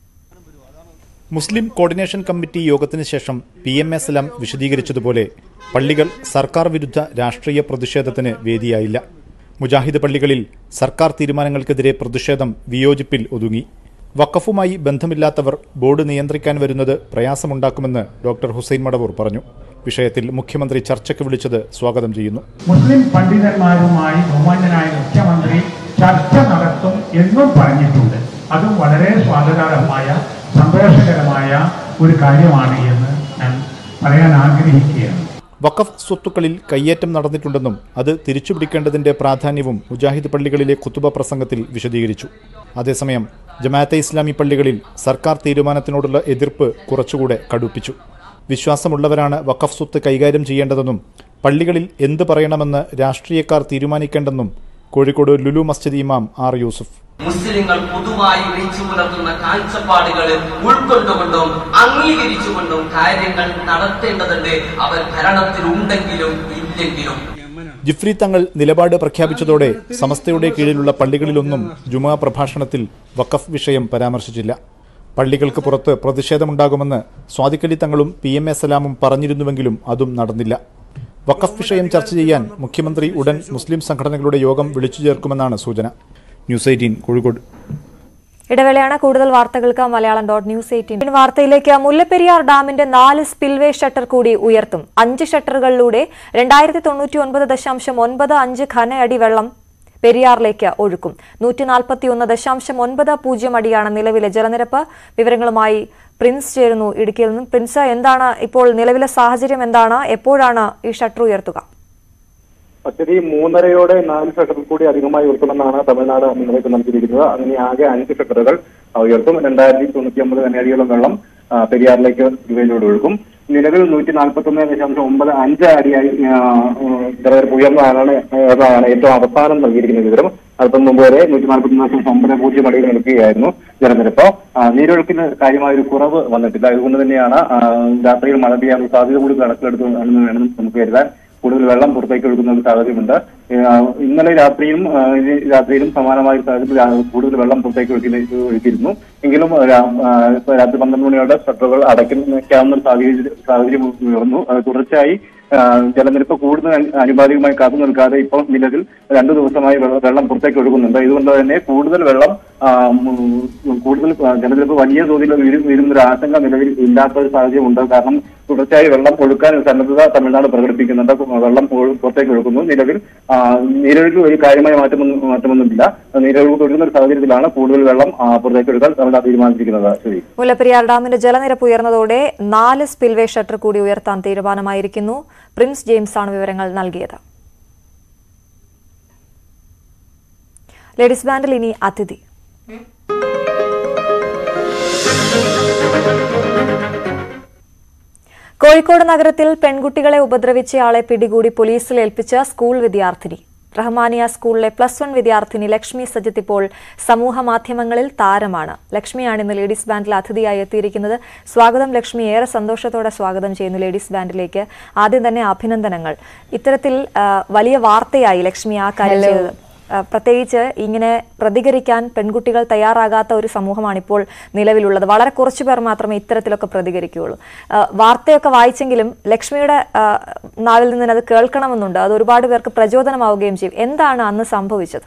മുസ്ലിം കോർഡിനേഷൻ കമ്മിറ്റി യോഗത്തിന് ശേഷം പി എം എസ് എല്ലാം വിശദീകരിച്ചതുപോലെ പള്ളികൾ സർക്കാർ വിരുദ്ധ രാഷ്ട്രീയ പ്രതിഷേധത്തിന് വേദിയായില്ല മുജാഹിദ് പള്ളികളിൽ സർക്കാർ തീരുമാനങ്ങൾക്കെതിരെ പ്രതിഷേധം വിയോജിപ്പിൽ ഒതുങ്ങി വഖഫുമായി ബന്ധമില്ലാത്തവർ ബോർഡ് നിയന്ത്രിക്കാൻ വരുന്നത് പ്രയാസമുണ്ടാക്കുമെന്ന് ഡോക്ടർ ഹുസൈൻ മടവൂർ പറഞ്ഞു വിഷയത്തിൽ മുഖ്യമന്ത്രി ചർച്ചയ്ക്ക് വിളിച്ചത് സ്വാഗതം ചെയ്യുന്നു മുസ്ലിം പണ്ഡിതന്മാരുമായി ബഹുമാന്യനായ മുഖ്യമന്ത്രി ചർച്ച നടത്തും എന്നും പറഞ്ഞിട്ടുണ്ട് അതും വളരെ സ്വാഗതാർഹമായ സന്തോഷകരമായ ഒരു കാര്യമാണ് എന്ന് ഞാൻ പറയാൻ ആഗ്രഹിക്കുകയാണ് വഖഫ് സ്വത്തുക്കളിൽ കയ്യേറ്റം നടന്നിട്ടുണ്ടെന്നും അത് തിരിച്ചുപിടിക്കേണ്ടതിന്റെ പ്രാധാന്യവും മുജാഹിദ് പള്ളികളിലെ കുത്തുബ പ്രസംഗത്തിൽ വിശദീകരിച്ചു അതേസമയം ജമാഅത്തെ ഇസ്ലാമി പള്ളികളിൽ സർക്കാർ തീരുമാനത്തിനോടുള്ള എതിർപ്പ് കുറച്ചുകൂടെ കടുപ്പിച്ചു വിശ്വാസമുള്ളവരാണ് വഖഫ് സ്വത്ത് കൈകാര്യം ചെയ്യേണ്ടതെന്നും പള്ളികളിൽ എന്ത് പറയണമെന്ന് രാഷ്ട്രീയക്കാർ തീരുമാനിക്കേണ്ടെന്നും കോഴിക്കോട് ലുലു മസ്ജിദ് ഇമാം ആർ യൂസുഫ് മുസ്ലിങ്ങൾ പൊതുവായി വെച്ചു പുലർത്തുന്ന കാഴ്ചപ്പാടുകൾ ഉൾക്കൊണ്ടുകൊണ്ടും അംഗീകരിച്ചുകൊണ്ടും കാര്യങ്ങൾ നടത്തേണ്ടതുണ്ട് അവർ ഭരണത്തിലുണ്ടെങ്കിലും ഇല്ലെങ്കിലും ജിഫ്രി തങ്ങൾ നിലപാട് പ്രഖ്യാപിച്ചതോടെ സമസ്തയുടെ കീഴിലുള്ള പള്ളികളിലൊന്നും ജുമാ പ്രഭാഷണത്തിൽ വഖഫ് വിഷയം പരാമർശിച്ചില്ല പള്ളികൾക്ക് പുറത്ത് പ്രതിഷേധമുണ്ടാകുമെന്ന് സ്വാദിഖലി തങ്ങളും പി എം എ സലാമും പറഞ്ഞിരുന്നുവെങ്കിലും അതും നടന്നില്ല വഖഫ് വിഷയം ചർച്ച ചെയ്യാൻ മുഖ്യമന്ത്രി ഉടൻ മുസ്ലിം സംഘടനകളുടെ യോഗം വിളിച്ചു ചേർക്കുമെന്നാണ് സൂചന ന്യൂസ് എയ്റ്റീൻ കോഴിക്കോട് ഇടവേളയാണ് കൂടുതൽ വാർത്തകൾക്ക് മലയാളം ഡോട്ട് ന്യൂസ് എയ്റ്റീൻ വാർത്തയിലേക്ക് മുല്ലപ്പെരിയാർ ഡാമിന്റെ നാല് സ്പിൽവേ ഷട്ടർ കൂടി ഉയർത്തും അഞ്ച് ഷട്ടറുകളിലൂടെ രണ്ടായിരത്തി തൊണ്ണൂറ്റി ഒൻപത് ദശാംശം ഒൻപത് അഞ്ച് ഘനയടി വെള്ളം പെരിയാറിലേക്ക് ഒഴുക്കും നൂറ്റി നാൽപ്പത്തിയൊന്ന് ദശാംശം ഒൻപത് പൂജ്യം അടിയാണ് നിലവിലെ ജലനിരപ്പ് വിവരങ്ങളുമായി പ്രിൻസ് ചേരുന്നു ഇടുക്കിയിൽ നിന്നും പ്രിൻസ് എന്താണ് ഇപ്പോൾ നിലവിലെ സാഹചര്യം എന്താണ് എപ്പോഴാണ് ഈ ഷട്ടർ ഉയർത്തുക പദ്ധതി മൂന്നരയോടെ നാല് ഷട്ടറിൽ കൂടി അധികമായി ഉയർത്തുമെന്നാണ് തമിഴ്നാട് മുന്നറിയിപ്പ് നൽകിയിരിക്കുന്നത് അങ്ങനെ ആകെ അഞ്ച് ഷട്ടറുകൾ ഉയർത്തും രണ്ടായിരത്തി തൊണ്ണൂറ്റി ഒമ്പത് കനയടിയോളം വെള്ളം ആ, പെരിയാറിലേക്ക് ഇവയിലൂടെ ഒഴുകും നിലവിൽ നൂറ്റി നാൽപ്പത്തി ഒന്ന് ദശാംശം ഒമ്പത് അഞ്ച് അടിയായി ആ, ഉം, ജലനിരപ്പ് ഉയർന്നതാണ് എന്നതാണ് ഏറ്റവും അവസാനം നൽകിയിരിക്കുന്ന വിവരം അല്പം മുമ്പ് വരെ നൂറ്റി നാൽപ്പത്തി ഒന്ന് ദശാംശം ഒമ്പത് പൂജ്യം അടിയിൽ നിൽക്കുകയായിരുന്നു ജലനിരപ്പ് ആ, നീരൊഴുക്കിന് കാര്യമായ ഒരു കുറവ് വന്നിട്ടില്ല അതുകൊണ്ട് തന്നെയാണ് ആ, രാത്രിയിൽ മഴ പെയ്യാനുള്ള സാധ്യത കൂടി കണക്കിലെടുത്ത് വേണം വേണം നമുക്ക് കരുതാൻ കൂടുതൽ വെള്ളം പുറത്തേക്ക് ഒഴുകുന്ന ഒരു സാഹചര്യമുണ്ട് ഏഹ് ഇന്നലെ രാത്രിയും ആഹ് ഇന്ന് രാത്രിയിലും സമാനമായ ഒരു സാഹചര്യത്തിൽ രാ- കൂടുതൽ വെള്ളം പുറത്തേക്ക് ഒഴുക്കി ഒഴുക്കിയിരുന്നു എങ്കിലും രാ- ആഹ് ഇപ്പൊ രാത്രി പന്ത്രണ്ട് മണിയോടെ ഷട്ടറുകൾ അടയ്ക്കാവുന്ന ഒരു സാഹചര്യം സാഹചര്യം ഉയർന്നു അത് തുടർച്ചയായി ആഹ് ജലനിരപ്പ് കൂടുതൽ അനു- അനുപാതികമായി കാത്തു നിൽക്കാതെ ഇപ്പോൾ നിലവിൽ രണ്ടു ദിവസമായി വെള്ള- വെള്ളം പുറത്തേക്ക് ഒഴുകുന്നുണ്ട് ഇതുകൊണ്ട് തന്നെ കൂടുതൽ വെള്ളം ആഹ് ഉം കൂടുതൽ ആഹ് ജലനിരപ്പ് വലിയ തോതിൽ ഉയരും- ഉയരുന്ന ഒരു ആശങ്ക നിലവിൽ ഇല്ലാത്ത ഒരു സാഹചര്യമുണ്ട് കാരണം തുടർച്ചയായി വെള്ളം ഒഴുക്കാൻ ഒരു സന്നദ്ധത തമിഴ്നാട് പ്രകടിപ്പിക്കുന്നുണ്ട് വെള്ളം ഒഴു- പുറത്തേക്ക് ഒഴുകുന്നു നിലവിൽ ആ, നീരൊഴുക്ക് ഒരു കാര്യമായ മാറ്റമൊന്നും മാറ്റമൊന്നുമില്ല നീരൊഴുക്ക് ഒഴുകുന്ന ഒരു സാഹചര്യത്തിലാണ് കൂടുതൽ വെള്ളം ആ, പുറത്തേക്ക് ഒഴുകാൻ തമിഴ്നാട് തീരുമാനിച്ചിരിക്കുന്നത് ശരി മുല്ലപ്പെരിയാർ ഡാമിന്റെ ജലനിരപ്പ് ഉയർന്നതോടെ നാല് സ്പിൽവേ ഷട്ടർ കൂടി ഉയർത്താൻ തീരുമാനമായിരിക്കുന്നു പ്രിൻസ് ജെയിംസ് ആണ് വിവരങ്ങൾ നൽകിയത് ലേഡീസ് ബാൻഡിൽ ഇനി അതിഥി കോഴിക്കോട് നഗരത്തിൽ പെൺകുട്ടികളെ ഉപദ്രവിച്ചയാളെ പിടികൂടി പോലീസിൽ ഏൽപ്പിച്ച സ്കൂൾ വിദ്യാർത്ഥിനി റഹ്മാനിയ സ്കൂളിലെ പ്ലസ് വൺ വിദ്യാർത്ഥിനി ലക്ഷ്മി സജിത്ത് ഇപ്പോൾ സമൂഹ മാധ്യമങ്ങളിൽ താരമാണ് ലക്ഷ്മിയാണ് ഇന്ന് ലേഡീസ് ബാൻഡിൽ അതിഥിയായി എത്തിയിരിക്കുന്നത് സ്വാഗതം ലക്ഷ്മി ഏറെ സന്തോഷത്തോടെ സ്വാഗതം ചെയ്യുന്നു ലേഡീസ് ബാൻഡിലേക്ക് ആദ്യം തന്നെ അഭിനന്ദനങ്ങൾ ഇത്തരത്തിൽ ആ, വലിയ വാർത്തയായി ലക്ഷ്മി ആ കാര്യം Hello. ചെയ്തത് ആ, പ്രത്യേകിച്ച് ഇങ്ങനെ പ്രതികരിക്കാൻ പെൺകുട്ടികൾ തയ്യാറാകാത്ത ഒരു സമൂഹമാണ് ഇപ്പോൾ നിലവിലുള്ളത് വളരെ കുറച്ചു പേർ മാത്രമേ ഇത്തരത്തിലൊക്കെ പ്രതികരിക്കുകയുള്ളൂ ആ, വാർത്തയൊക്കെ വായിച്ചെങ്കിലും ലക്ഷ്മിയുടെ ആ, നാവിൽ നിന്ന് അത് കേൾക്കണമെന്നുണ്ട് അത് ഒരുപാട് പേർക്ക് പ്രചോദനമാവുകയും ചെയ്യും എന്താണ് അന്ന് സംഭവിച്ചത്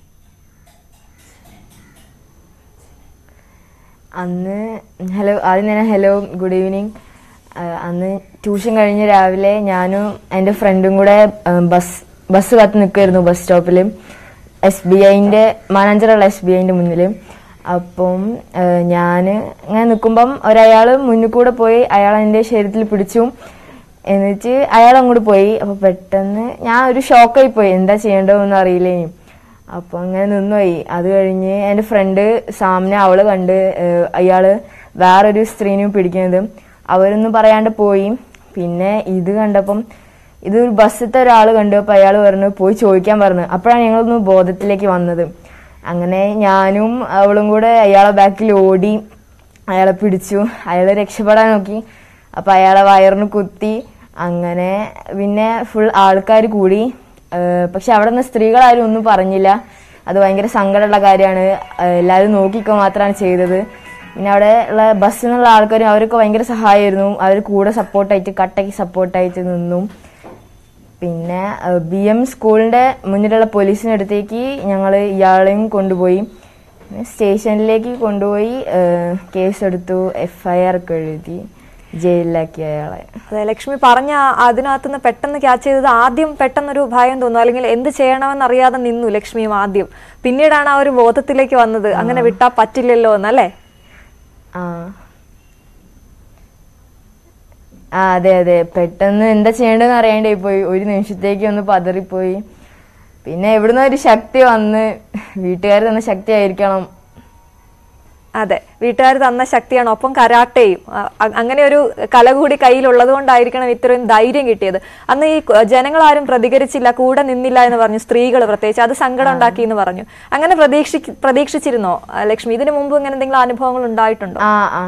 അന്ന് ഹലോ ആദ്യം തന്നെ ഹലോ ഗുഡ് ഈവനിങ് അന്ന് ട്യൂഷൻ കഴിഞ്ഞ് രാവിലെ ഞാനും എൻ്റെ ഫ്രണ്ടും കൂടെ ആ, ബസ് ബസ് കാത്ത് നിൽക്കുമായിരുന്നു ബസ് സ്റ്റോപ്പിൽ എസ് ബി ഐൻ്റെ മാനാഞ്ചറുള്ള എസ് ബി ഐൻ്റെ മുന്നിൽ അപ്പം ഞാൻ ഇങ്ങനെ നിൽക്കുമ്പം ഒരയാൾ മുന്നിൽ കൂടെ പോയി അയാൾ എൻ്റെ ശരീരത്തിൽ പിടിച്ചു എന്നിട്ട് അയാൾ അങ്ങോട്ട് പോയി അപ്പോൾ പെട്ടെന്ന് ഞാൻ ഒരു ഷോക്കായി പോയി എന്താ ചെയ്യേണ്ടതെന്ന് അറിയില്ലേനി അപ്പോൾ അങ്ങനെ നിന്നുപോയി അത് കഴിഞ്ഞ് എൻ്റെ ഫ്രണ്ട് സാമിനെ അവള് കണ്ട് ഏഹ്, അയാള് വേറൊരു സ്ത്രീനെയും പിടിക്കുന്നത് അവരൊന്നും പറയാണ്ട് പോയി പിന്നെ ഇത് കണ്ടപ്പം ഇത് ഒരു ബസ്സിലത്തെ ഒരാൾ കണ്ടു അപ്പോൾ അയാൾ പറഞ്ഞു പോയി ചോദിക്കാൻ പറഞ്ഞു അപ്പോഴാണ് ഞങ്ങളൊന്ന് ബോധത്തിലേക്ക് വന്നത് അങ്ങനെ ഞാനും അവളും കൂടെ അയാളെ ബാക്കിൽ ഓടി അയാളെ പിടിച്ചു അയാൾ രക്ഷപ്പെടാൻ നോക്കി അപ്പോൾ അയാളെ വയറിന് കുത്തി അങ്ങനെ പിന്നെ ഫുൾ ആൾക്കാർ കൂടി ഏഹ് പക്ഷെ അവിടെ നിന്ന് സ്ത്രീകളാരും ഒന്നും പറഞ്ഞില്ല അത് ഭയങ്കര സങ്കടമുള്ള കാര്യമാണ് എല്ലാവരും നോക്കിക്കോ മാത്രമാണ് ചെയ്തത് പിന്നെ അവിടെ ഉള്ള ബസ്സിൽ നിന്നുള്ള ആൾക്കാരും അവരൊക്കെ ഭയങ്കര സഹായമായിരുന്നു അവർ കൂടെ സപ്പോർട്ടായിട്ട് കട്ടയ്ക്ക് സപ്പോർട്ടായിട്ട് നിന്നു പിന്നെ ബി എം സ്കൂളിൻ്റെ മുന്നിലുള്ള പോലീസിൻ്റെ അടുത്തേക്ക് ഞങ്ങൾ ഇയാളെയും കൊണ്ടുപോയി പിന്നെ സ്റ്റേഷനിലേക്ക് കൊണ്ടുപോയി ഏഹ് കേസെടുത്തു എഫ് ഐ ആർ ഒക്കെ എഴുതി ജയിലിലാക്കി അയാളെ അതെ ലക്ഷ്മി പറഞ്ഞ അതിനകത്ത് നിന്ന് പെട്ടെന്ന് ക്യാച്ച് ചെയ്തത് ആദ്യം പെട്ടെന്നൊരു ഭയം തോന്നുന്നു അല്ലെങ്കിൽ എന്ത് ചെയ്യണമെന്ന് അറിയാതെ നിന്നു ലക്ഷ്മിയും ആദ്യം പിന്നീടാണ് ആ ഒരു ബോധത്തിലേക്ക് വന്നത് അങ്ങനെ വിട്ടാ പറ്റില്ലല്ലോ എന്നല്ലേ ആ ആ അതെ അതെ പെട്ടെന്ന് എന്താ ചെയ്യേണ്ടതെന്ന് അറിയാണ്ടേ പോയി ഒരു നിമിഷത്തേക്ക് ഒന്ന് പതറിപ്പോയി പിന്നെ എവിടുന്ന് ഒരു ശക്തി വന്ന് വീട്ടുകാർ തന്ന ശക്തി ആയിരിക്കണം അതെ വീട്ടുകാർ തന്ന ശക്തിയാണ് ഒപ്പം കരാട്ടയും അ- അ- അങ്ങനെ ഒരു കല കൂടി കയ്യിലുള്ളത് കൊണ്ടായിരിക്കണം ഇത്രയും ധൈര്യം കിട്ടിയത് അന്ന് ഈ ക- ജനങ്ങളാരും പ്രതികരിച്ചില്ല കൂടെ നിന്നില്ല എന്ന് പറഞ്ഞു സ്ത്രീകൾ പ്രത്യേകിച്ച് അത് സങ്കടം ഉണ്ടാക്കി എന്ന് പറഞ്ഞു അങ്ങനെ പ്രതീക്ഷി പ്രതീക്ഷിച്ചിരുന്നോ ആ, ലക്ഷ്മി ഇതിനു മുമ്പ് ഇങ്ങനെ എന്തെങ്കിലും അനുഭവങ്ങൾ ഉണ്ടായിട്ടുണ്ടോ ആ ആ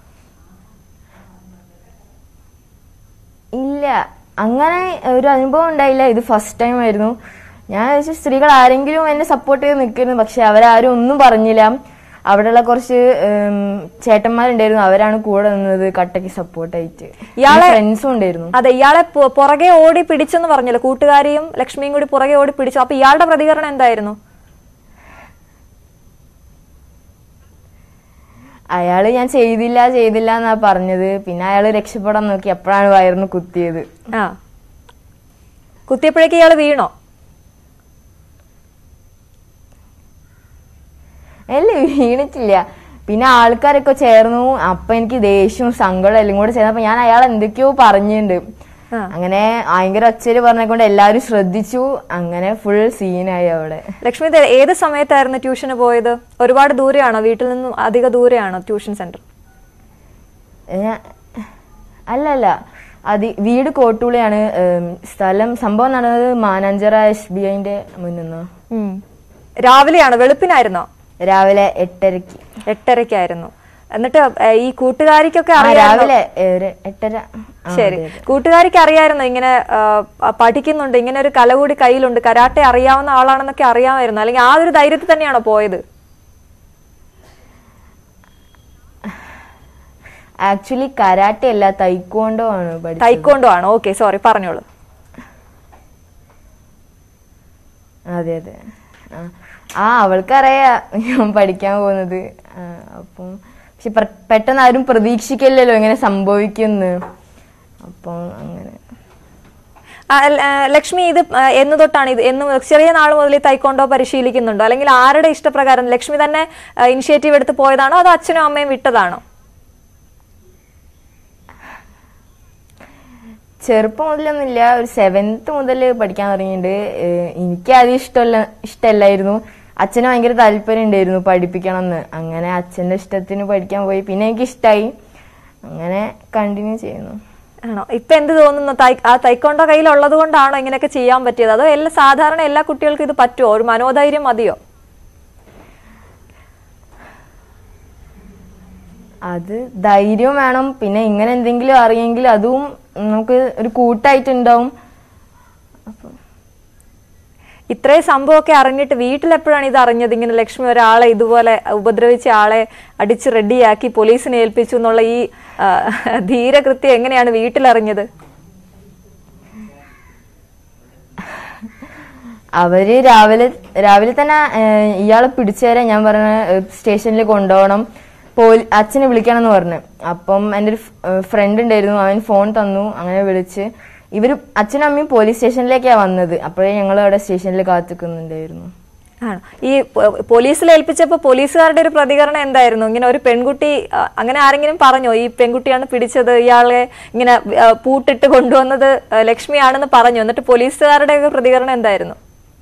ഇല്ല അങ്ങനെ ഒരു അനുഭവം ഉണ്ടായില്ല ഇത് ഫസ്റ്റ് ടൈം ആയിരുന്നു ഞാൻ വിചാരിച്ചു സ്ത്രീകൾ ആരെങ്കിലും എന്നെ സപ്പോർട്ട് ചെയ്ത് നിൽക്കുന്നു പക്ഷെ അവരാരും ഒന്നും പറഞ്ഞില്ല അവിടെയുള്ള കുറച്ച് ഉം, ചേട്ടന്മാരുണ്ടായിരുന്നു അവരാണ് കൂടെ നിന്നത് കട്ടയ്ക്ക് സപ്പോർട്ടായിട്ട് ഇയാളെ ഫ്രണ്ട്സും ഉണ്ടായിരുന്നു അതെ ഇയാളെ പു- പുറകെ ഓടി പിടിച്ചെന്ന് പറഞ്ഞല്ലോ കൂട്ടുകാരിയും ലക്ഷ്മിയും കൂടി പുറകെ ഓടി പിടിച്ചു അപ്പൊ ഇയാളുടെ പ്രതികരണം എന്തായിരുന്നു അയാള് ഞാൻ ചെയ്തില്ല ചെയ്തില്ല എന്നാ പറഞ്ഞത് പിന്നെ അയാള് രക്ഷപ്പെടാൻ നോക്കി അപ്പോഴാണ് വയറിന് കുത്തിയത് ആ കുത്തിയപ്പോഴേക്ക് ഇയാൾ വീണോ അല്ല വീണിട്ടില്ല പിന്നെ ആൾക്കാരൊക്കെ ചേർന്നു അപ്പൊ എനിക്ക് ദേഷ്യവും സങ്കടം എല്ലാം കൂടെ ചേർന്നപ്പോ ഞാൻ അയാൾ എന്തൊക്കെയോ പറഞ്ഞിട്ടുണ്ട് അങ്ങനെ ഭയങ്കര ഒച്ചയില് പറഞ്ഞുകൊണ്ട് എല്ലാവരും ശ്രദ്ധിച്ചു അങ്ങനെ ഫുൾ സീനായി അവിടെ ലക്ഷ്മി ഇത് ഏത് സമയത്തായിരുന്നു ട്യൂഷന് പോയത് ഒരുപാട് ദൂരെയാണോ വീട്ടിൽ നിന്നും അധിക ദൂരെയാണോ ട്യൂഷൻ സെന്റർ ഞാൻ- അല്ല അല്ല അത് വീട് കോട്ടൂളിയാണ് ഉം, സ്ഥലം സംഭവം നടന്നത് മാനാഞ്ചിറ എസ് ബി ഐന്റെ മുന്നിന്ന് രാവിലെയാണോ വെളുപ്പിനായിരുന്നോ രാവിലെ എട്ടരക്ക് എട്ടരയ്ക്കായിരുന്നു എന്നിട്ട് ഏ, ഈ കൂട്ടുകാരിക്കൊക്കെ ആ, അറിയാമായിരുന്നോ? രാവിലെ ഏ, ഒരു എട്ടര ആ, ശരി അതെ, അതെ. കൂട്ടുകാരിക്ക് അറിയായിരുന്നു ഇങ്ങനെ ആ, ആ, പഠിക്കുന്നുണ്ട് ഇങ്ങനെ ഒരു കല കൂടി കയ്യിലുണ്ട് കരാട്ടെ അറിയാവുന്ന ആളാണെന്നൊക്കെ അറിയാമായിരുന്നു അല്ലെങ്കിൽ ആ ഒരു ധൈര്യത്തിൽ തന്നെയാണോ പോയത് ആക്ച്വലി കരാട്ടെ അല്ല തൈക്കോണ്ടോ ആണ് പഠിച്ചത് തൈക്കോണ്ടോ ആണ് ഓക്കെ സോറി പറഞ്ഞോളൂ അതെ അതെ ആ. ആ അവൾക്കറിയാ ഞാൻ പഠിക്കാൻ പോകുന്നത് ആ, അപ്പം പക്ഷെ പ്ര- പെട്ടെന്ന് ആരും പ്രതീക്ഷിക്കില്ലല്ലോ ഇങ്ങനെ സംഭവിക്കുന്ന് അപ്പം അങ്ങനെ ആ, ല- ആ, ലക്ഷ്മി ഇത് ആ, എന്ന് തൊട്ടാണ് ഇത് എന്ന് മുതൽ- ചെറിയ നാൾ മുതൽ ഈ തൈക്കോണ്ടോ പരിശീലിക്കുന്നുണ്ടോ അല്ലെങ്കിൽ ആരുടെ ഇഷ്ടപ്രകാരം ലക്ഷ്മി തന്നെ ഇനിഷ്യേറ്റീവ് എടുത്ത് പോയതാണോ അതോ അച്ഛനും അമ്മയും വിട്ടതാണോ ചെറുപ്പം മുതലൊന്നുമില്ല ഒരു സെവൻത്ത് മുതൽ പഠിക്കാൻ തുടങ്ങിയിട്ടുണ്ട് ഏഹ് എനിക്ക് ആദ്യം ഇഷ്ടമല്ല ഇഷ്ടമല്ലായിരുന്നു അച്ഛന് ഭയങ്കര താല്പര്യം ഉണ്ടായിരുന്നു പഠിപ്പിക്കണം എന്ന് അങ്ങനെ അച്ഛന്റെ ഇഷ്ടത്തിന് പഠിക്കാൻ പോയി പിന്നെ എനിക്ക് ഇഷ്ടമായി അങ്ങനെ കണ്ടിന്യൂ ചെയ്യുന്നു ആണോ ഇപ്പൊ എന്ത് തോന്നുന്നു തൈ ആ തൈക്കോണ്ടോ കയ്യിലുള്ളത് കൊണ്ടാണോ ഇങ്ങനെയൊക്കെ ചെയ്യാൻ പറ്റിയത് അതോ എല്ലാ സാധാരണ എല്ലാ കുട്ടികൾക്കും ഇത് പറ്റുമോ ഒരു മനോധൈര്യം മതിയോ അത് ധൈര്യം വേണം പിന്നെ ഇങ്ങനെ എന്തെങ്കിലും അറിയെങ്കിൽ അതും നമുക്ക് ഒരു കൂട്ടായിട്ടുണ്ടാവും ഇത്രയും സംഭവമൊക്കെ അറിഞ്ഞിട്ട് വീട്ടിലെപ്പോഴാണ് ഇത് അറിഞ്ഞത് ഇങ്ങനെ ലക്ഷ്മി ഒരാളെ ഇതുപോലെ ഉപദ്രവിച്ച ആളെ അടിച്ച് റെഡിയാക്കി പോലീസിനെ ഏൽപ്പിച്ചു എന്നുള്ള ഈ ആ, ധീരകൃത്യം എങ്ങനെയാണ് വീട്ടിലറിഞ്ഞത് അവര് രാവിലെ രാവിലെ തന്നെ ഏഹ്, ഇയാളെ പിടിച്ചുതരാൻ ഞാൻ പറഞ്ഞ സ്റ്റേഷനിൽ കൊണ്ടുപോകണം പോലീ അച്ഛനെ വിളിക്കണം എന്ന് പറഞ്ഞു അപ്പം എൻ്റെ ഒരു ഫ്രണ്ട് ഉണ്ടായിരുന്നു അവൻ ഫോൺ തന്നു അങ്ങനെ വിളിച്ച് ഇവര് അച്ഛനും അമ്മയും പോലീസ് സ്റ്റേഷനിലേക്കാണ് വന്നത് അപ്പോഴേ ഞങ്ങൾ അവിടെ സ്റ്റേഷനിൽ കാത്തിക്കുന്നുണ്ടായിരുന്നു ആണോ ഈ പോ- പോലീസിൽ ഏൽപ്പിച്ചപ്പോൾ പോലീസുകാരുടെ ഒരു പ്രതികരണം എന്തായിരുന്നു ഇങ്ങനെ ഒരു പെൺകുട്ടി ആ, അങ്ങനെ ആരെങ്കിലും പറഞ്ഞോ ഈ പെൺകുട്ടിയാണ് പിടിച്ചത് ഇയാളെ ഇങ്ങനെ ആ, പൂട്ടിട്ട് കൊണ്ടുവന്നത് ആ, ലക്ഷ്മിയാണെന്ന് പറഞ്ഞു എന്നിട്ട് പോലീസുകാരുടെ ഒക്കെ പ്രതികരണം എന്തായിരുന്നു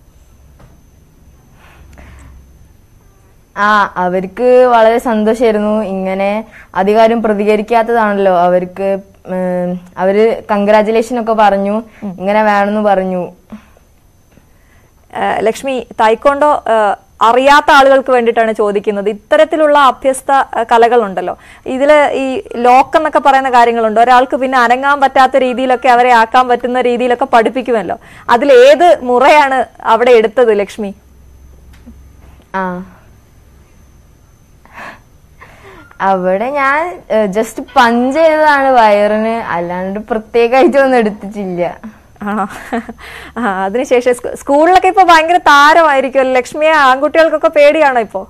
ആ അവർക്ക് വളരെ സന്തോഷമായിരുന്നു ഇങ്ങനെ അധികാരം പ്രതികരിക്കാത്തതാണല്ലോ അവർക്ക് ഉം, അവര് കൺഗ്രാചുലേഷൻ ഒക്കെ പറഞ്ഞു ഇങ്ങനെ വേണമെന്ന് പറഞ്ഞു ആ, ലക്ഷ്മി തായ്ക്കൊണ്ടോ ആ, അറിയാത്ത ആളുകൾക്ക് വേണ്ടിയിട്ടാണ് ചോദിക്കുന്നത് ഇത്തരത്തിലുള്ള അഭ്യസ്ത ആ, കലകളുണ്ടല്ലോ ഇതിൽ ഈ ലോക്ക് എന്നൊക്കെ പറയുന്ന കാര്യങ്ങളുണ്ട് ഒരാൾക്ക് പിന്നെ അനങ്ങാൻ പറ്റാത്ത രീതിയിലൊക്കെ അവരെ ആക്കാൻ പറ്റുന്ന രീതിയിലൊക്കെ പഠിപ്പിക്കുമല്ലോ അതിൽ ഏത് മുറയാണ് അവിടെ എടുത്തത് ലക്ഷ്മി ആ അവിടെ ഞാൻ ജസ്റ്റ് പഞ്ച് ചെയ്തതാണ് വയറിന് അല്ലാണ്ട് പ്രത്യേകമായിട്ടൊന്നും എടുത്തിട്ടില്ല ആണോ ആ അതിനുശേഷം സ്കൂ- സ്കൂളിലൊക്കെ ഇപ്പൊ ഭയങ്കര താരമായിരിക്കും ലക്ഷ്മിയെ ആൺകുട്ടികൾക്കൊക്കെ പേടിയാണോ ഇപ്പോ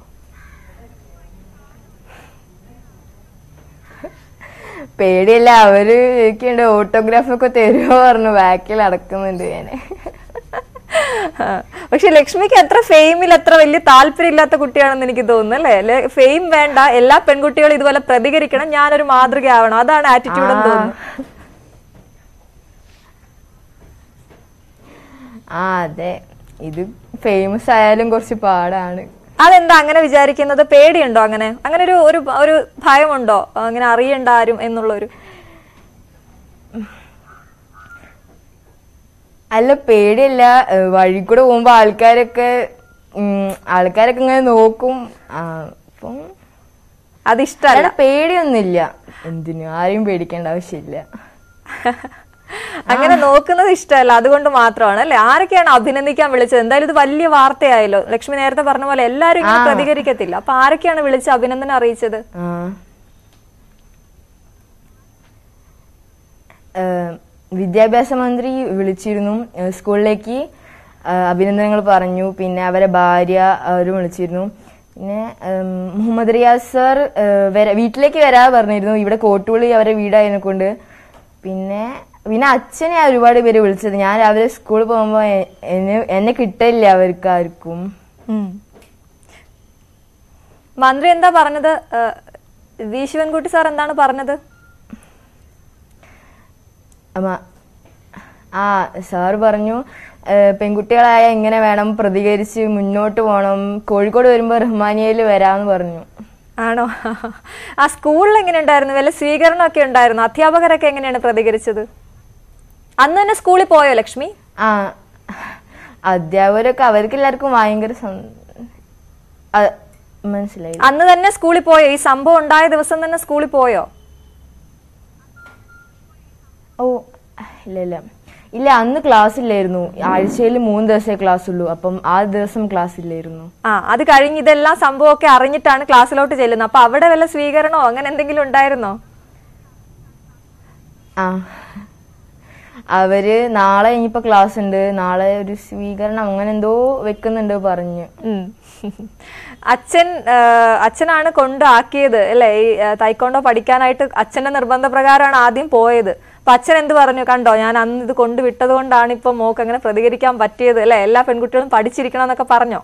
പേടിയല്ല അവര് ചോദിക്കുന്നുണ്ട് ഓട്ടോഗ്രാഫ് ഒക്കെ തരുമോ പറഞ്ഞു ബാക്കിൽ അടക്കുന്നുണ്ട് ഞാൻ ആ, പക്ഷെ ലക്ഷ്മിക്ക് എത്ര ഫെയിമിൽ എത്ര വലിയ താല്പര്യമില്ലാത്ത കുട്ടിയാണെന്ന് എനിക്ക് തോന്നുന്നു അല്ലേ ഫെയിം വേണ്ട എല്ലാ പെൺകുട്ടികളും ഇതുപോലെ പ്രതികരിക്കണം ഞാനൊരു മാതൃകയാവണം അതാണ് ആറ്റിറ്റ്യൂഡ് എന്ന് ആ. തോന്നുന്നു ആ അതെ ഇത് ഫേമസ് ആയാലും കുറച്ച് പാടാണ് അതെന്താ അങ്ങനെ വിചാരിക്കുന്നത് പേടിയുണ്ടോ അങ്ങനെ അങ്ങനെ ഒരു ഒരു ഒരു ഭയമുണ്ടോ അങ്ങനെ അറിയണ്ട ആരും എന്നുള്ളൊരു അല്ല പേടിയല്ല ഏഹ് വഴി കൂടെ പോകുമ്പോ ആൾക്കാരൊക്കെ ഉം, ആൾക്കാരൊക്കെ ഇങ്ങനെ നോക്കും ആ, അപ്പം അതിഷ്ടല്ല പേടിയൊന്നുമില്ല എന്തിനു ആരെയും പേടിക്കേണ്ട ആവശ്യമില്ല അങ്ങനെ നോക്കുന്നത് ഇഷ്ടമല്ല അതുകൊണ്ട് മാത്രമാണ് അല്ലെ ആരൊക്കെയാണ് അഭിനന്ദിക്കാൻ വിളിച്ചത് എന്തായാലും ഇത് വലിയ വാർത്തയായല്ലോ ലക്ഷ്മി നേരത്തെ പറഞ്ഞ പോലെ എല്ലാരും ഇങ്ങനെ ആ. പ്രതികരിക്കത്തില്ല അപ്പൊ ആരൊക്കെയാണ് വിളിച്ച് അഭിനന്ദനം അറിയിച്ചത് ആ. ഏഹ് വിദ്യാഭ്യാസ മന്ത്രി വിളിച്ചിരുന്നു ഏഹ് സ്കൂളിലേക്ക് ഏഹ് അഭിനന്ദനങ്ങൾ പറഞ്ഞു പിന്നെ അവരെ ഭാര്യ അവരും വിളിച്ചിരുന്നു പിന്നെ ഏഹ് മുഹമ്മദ് റിയാസ് സർ ഏഹ് വരാ വീട്ടിലേക്ക് വരാ പറഞ്ഞിരുന്നു ഇവിടെ കോട്ടുപള്ളി അവരെ വീടായതിനെ കൊണ്ട് പിന്നെ പിന്നെ അച്ഛനെ ഒരുപാട് പേര് വിളിച്ചത് ഞാൻ രാവിലെ സ്കൂളിൽ പോകുമ്പോൾ എന്നെ എന്നെ കിട്ടില്ല അവർക്ക് ആർക്കും മന്ത്രി എന്താ പറഞ്ഞത് ഏഹ്, വി ശിവൻകുട്ടി സാർ എന്താണ് പറഞ്ഞത് അമ്മ ആ സാറ് പറഞ്ഞു ഏഹ് പെൺകുട്ടികളായ ഇങ്ങനെ വേണം പ്രതികരിച്ച് മുന്നോട്ട് പോകണം കോഴിക്കോട് വരുമ്പോൾ റഹ്മാനിയയിൽ വരാമെന്ന് പറഞ്ഞു ആണോ ആ സ്കൂളിൽ എങ്ങനെ ഉണ്ടായിരുന്നു വല്ല സ്വീകരണം ഒക്കെ ഉണ്ടായിരുന്നു അധ്യാപകരൊക്കെ എങ്ങനെയാണ് പ്രതികരിച്ചത് അന്ന് തന്നെ സ്കൂളിൽ പോയോ ലക്ഷ്മി ആ അധ്യാപകരൊക്കെ അവർക്ക് എല്ലാവർക്കും ഭയങ്കര സം- ആ, മനസ്സിലായി അന്ന് തന്നെ സ്കൂളിൽ പോയോ ഈ സംഭവം ഉണ്ടായ ദിവസം തന്നെ സ്കൂളിൽ പോയോ ഓ ഇല്ല ഇല്ല ഇല്ല അന്ന് ക്ലാസ് ഇല്ലായിരുന്നു ആഴ്ചയിൽ മൂന്ന് ദിവസമേ ക്ലാസ് ഉള്ളൂ അപ്പം ആ ദിവസം ക്ലാസ് ഇല്ലായിരുന്നു ആ അത് കഴിഞ്ഞ് ഇതെല്ലാം സംഭവമൊക്കെ അറിഞ്ഞിട്ടാണ് ക്ലാസ്സിലോട്ട് ചെല്ലുന്നത് അപ്പൊ അവിടെ വല്ല സ്വീകരണമോ അങ്ങനെ എന്തെങ്കിലും ഉണ്ടായിരുന്നോ ആ അവര് നാളെ ഇനിയിപ്പോ ക്ലാസ് ഉണ്ട് നാളെ ഒരു സ്വീകരണം അങ്ങനെ എന്തോ വെക്കുന്നുണ്ട് പറഞ്ഞു ഉം. അച്ഛൻ ആ, അച്ഛനാണ് കൊണ്ടാക്കിയത് അല്ലേ ഈ ആ, തൈക്കോണ്ടോ പഠിക്കാനായിട്ട് അച്ഛന്റെ നിർബന്ധപ്രകാരമാണ് ആദ്യം പോയത് അപ്പൊ അച്ഛൻ എന്ത് പറഞ്ഞു കണ്ടോ ഞാൻ അന്ന് ഇത് കൊണ്ടുവിട്ടത് കൊണ്ടാണ് ഇപ്പൊ മോക്ക് അങ്ങനെ പ്രതികരിക്കാൻ പറ്റിയത് അല്ലെ എല്ലാ പെൺകുട്ടികളും പഠിച്ചിരിക്കണം എന്നൊക്കെ പറഞ്ഞോ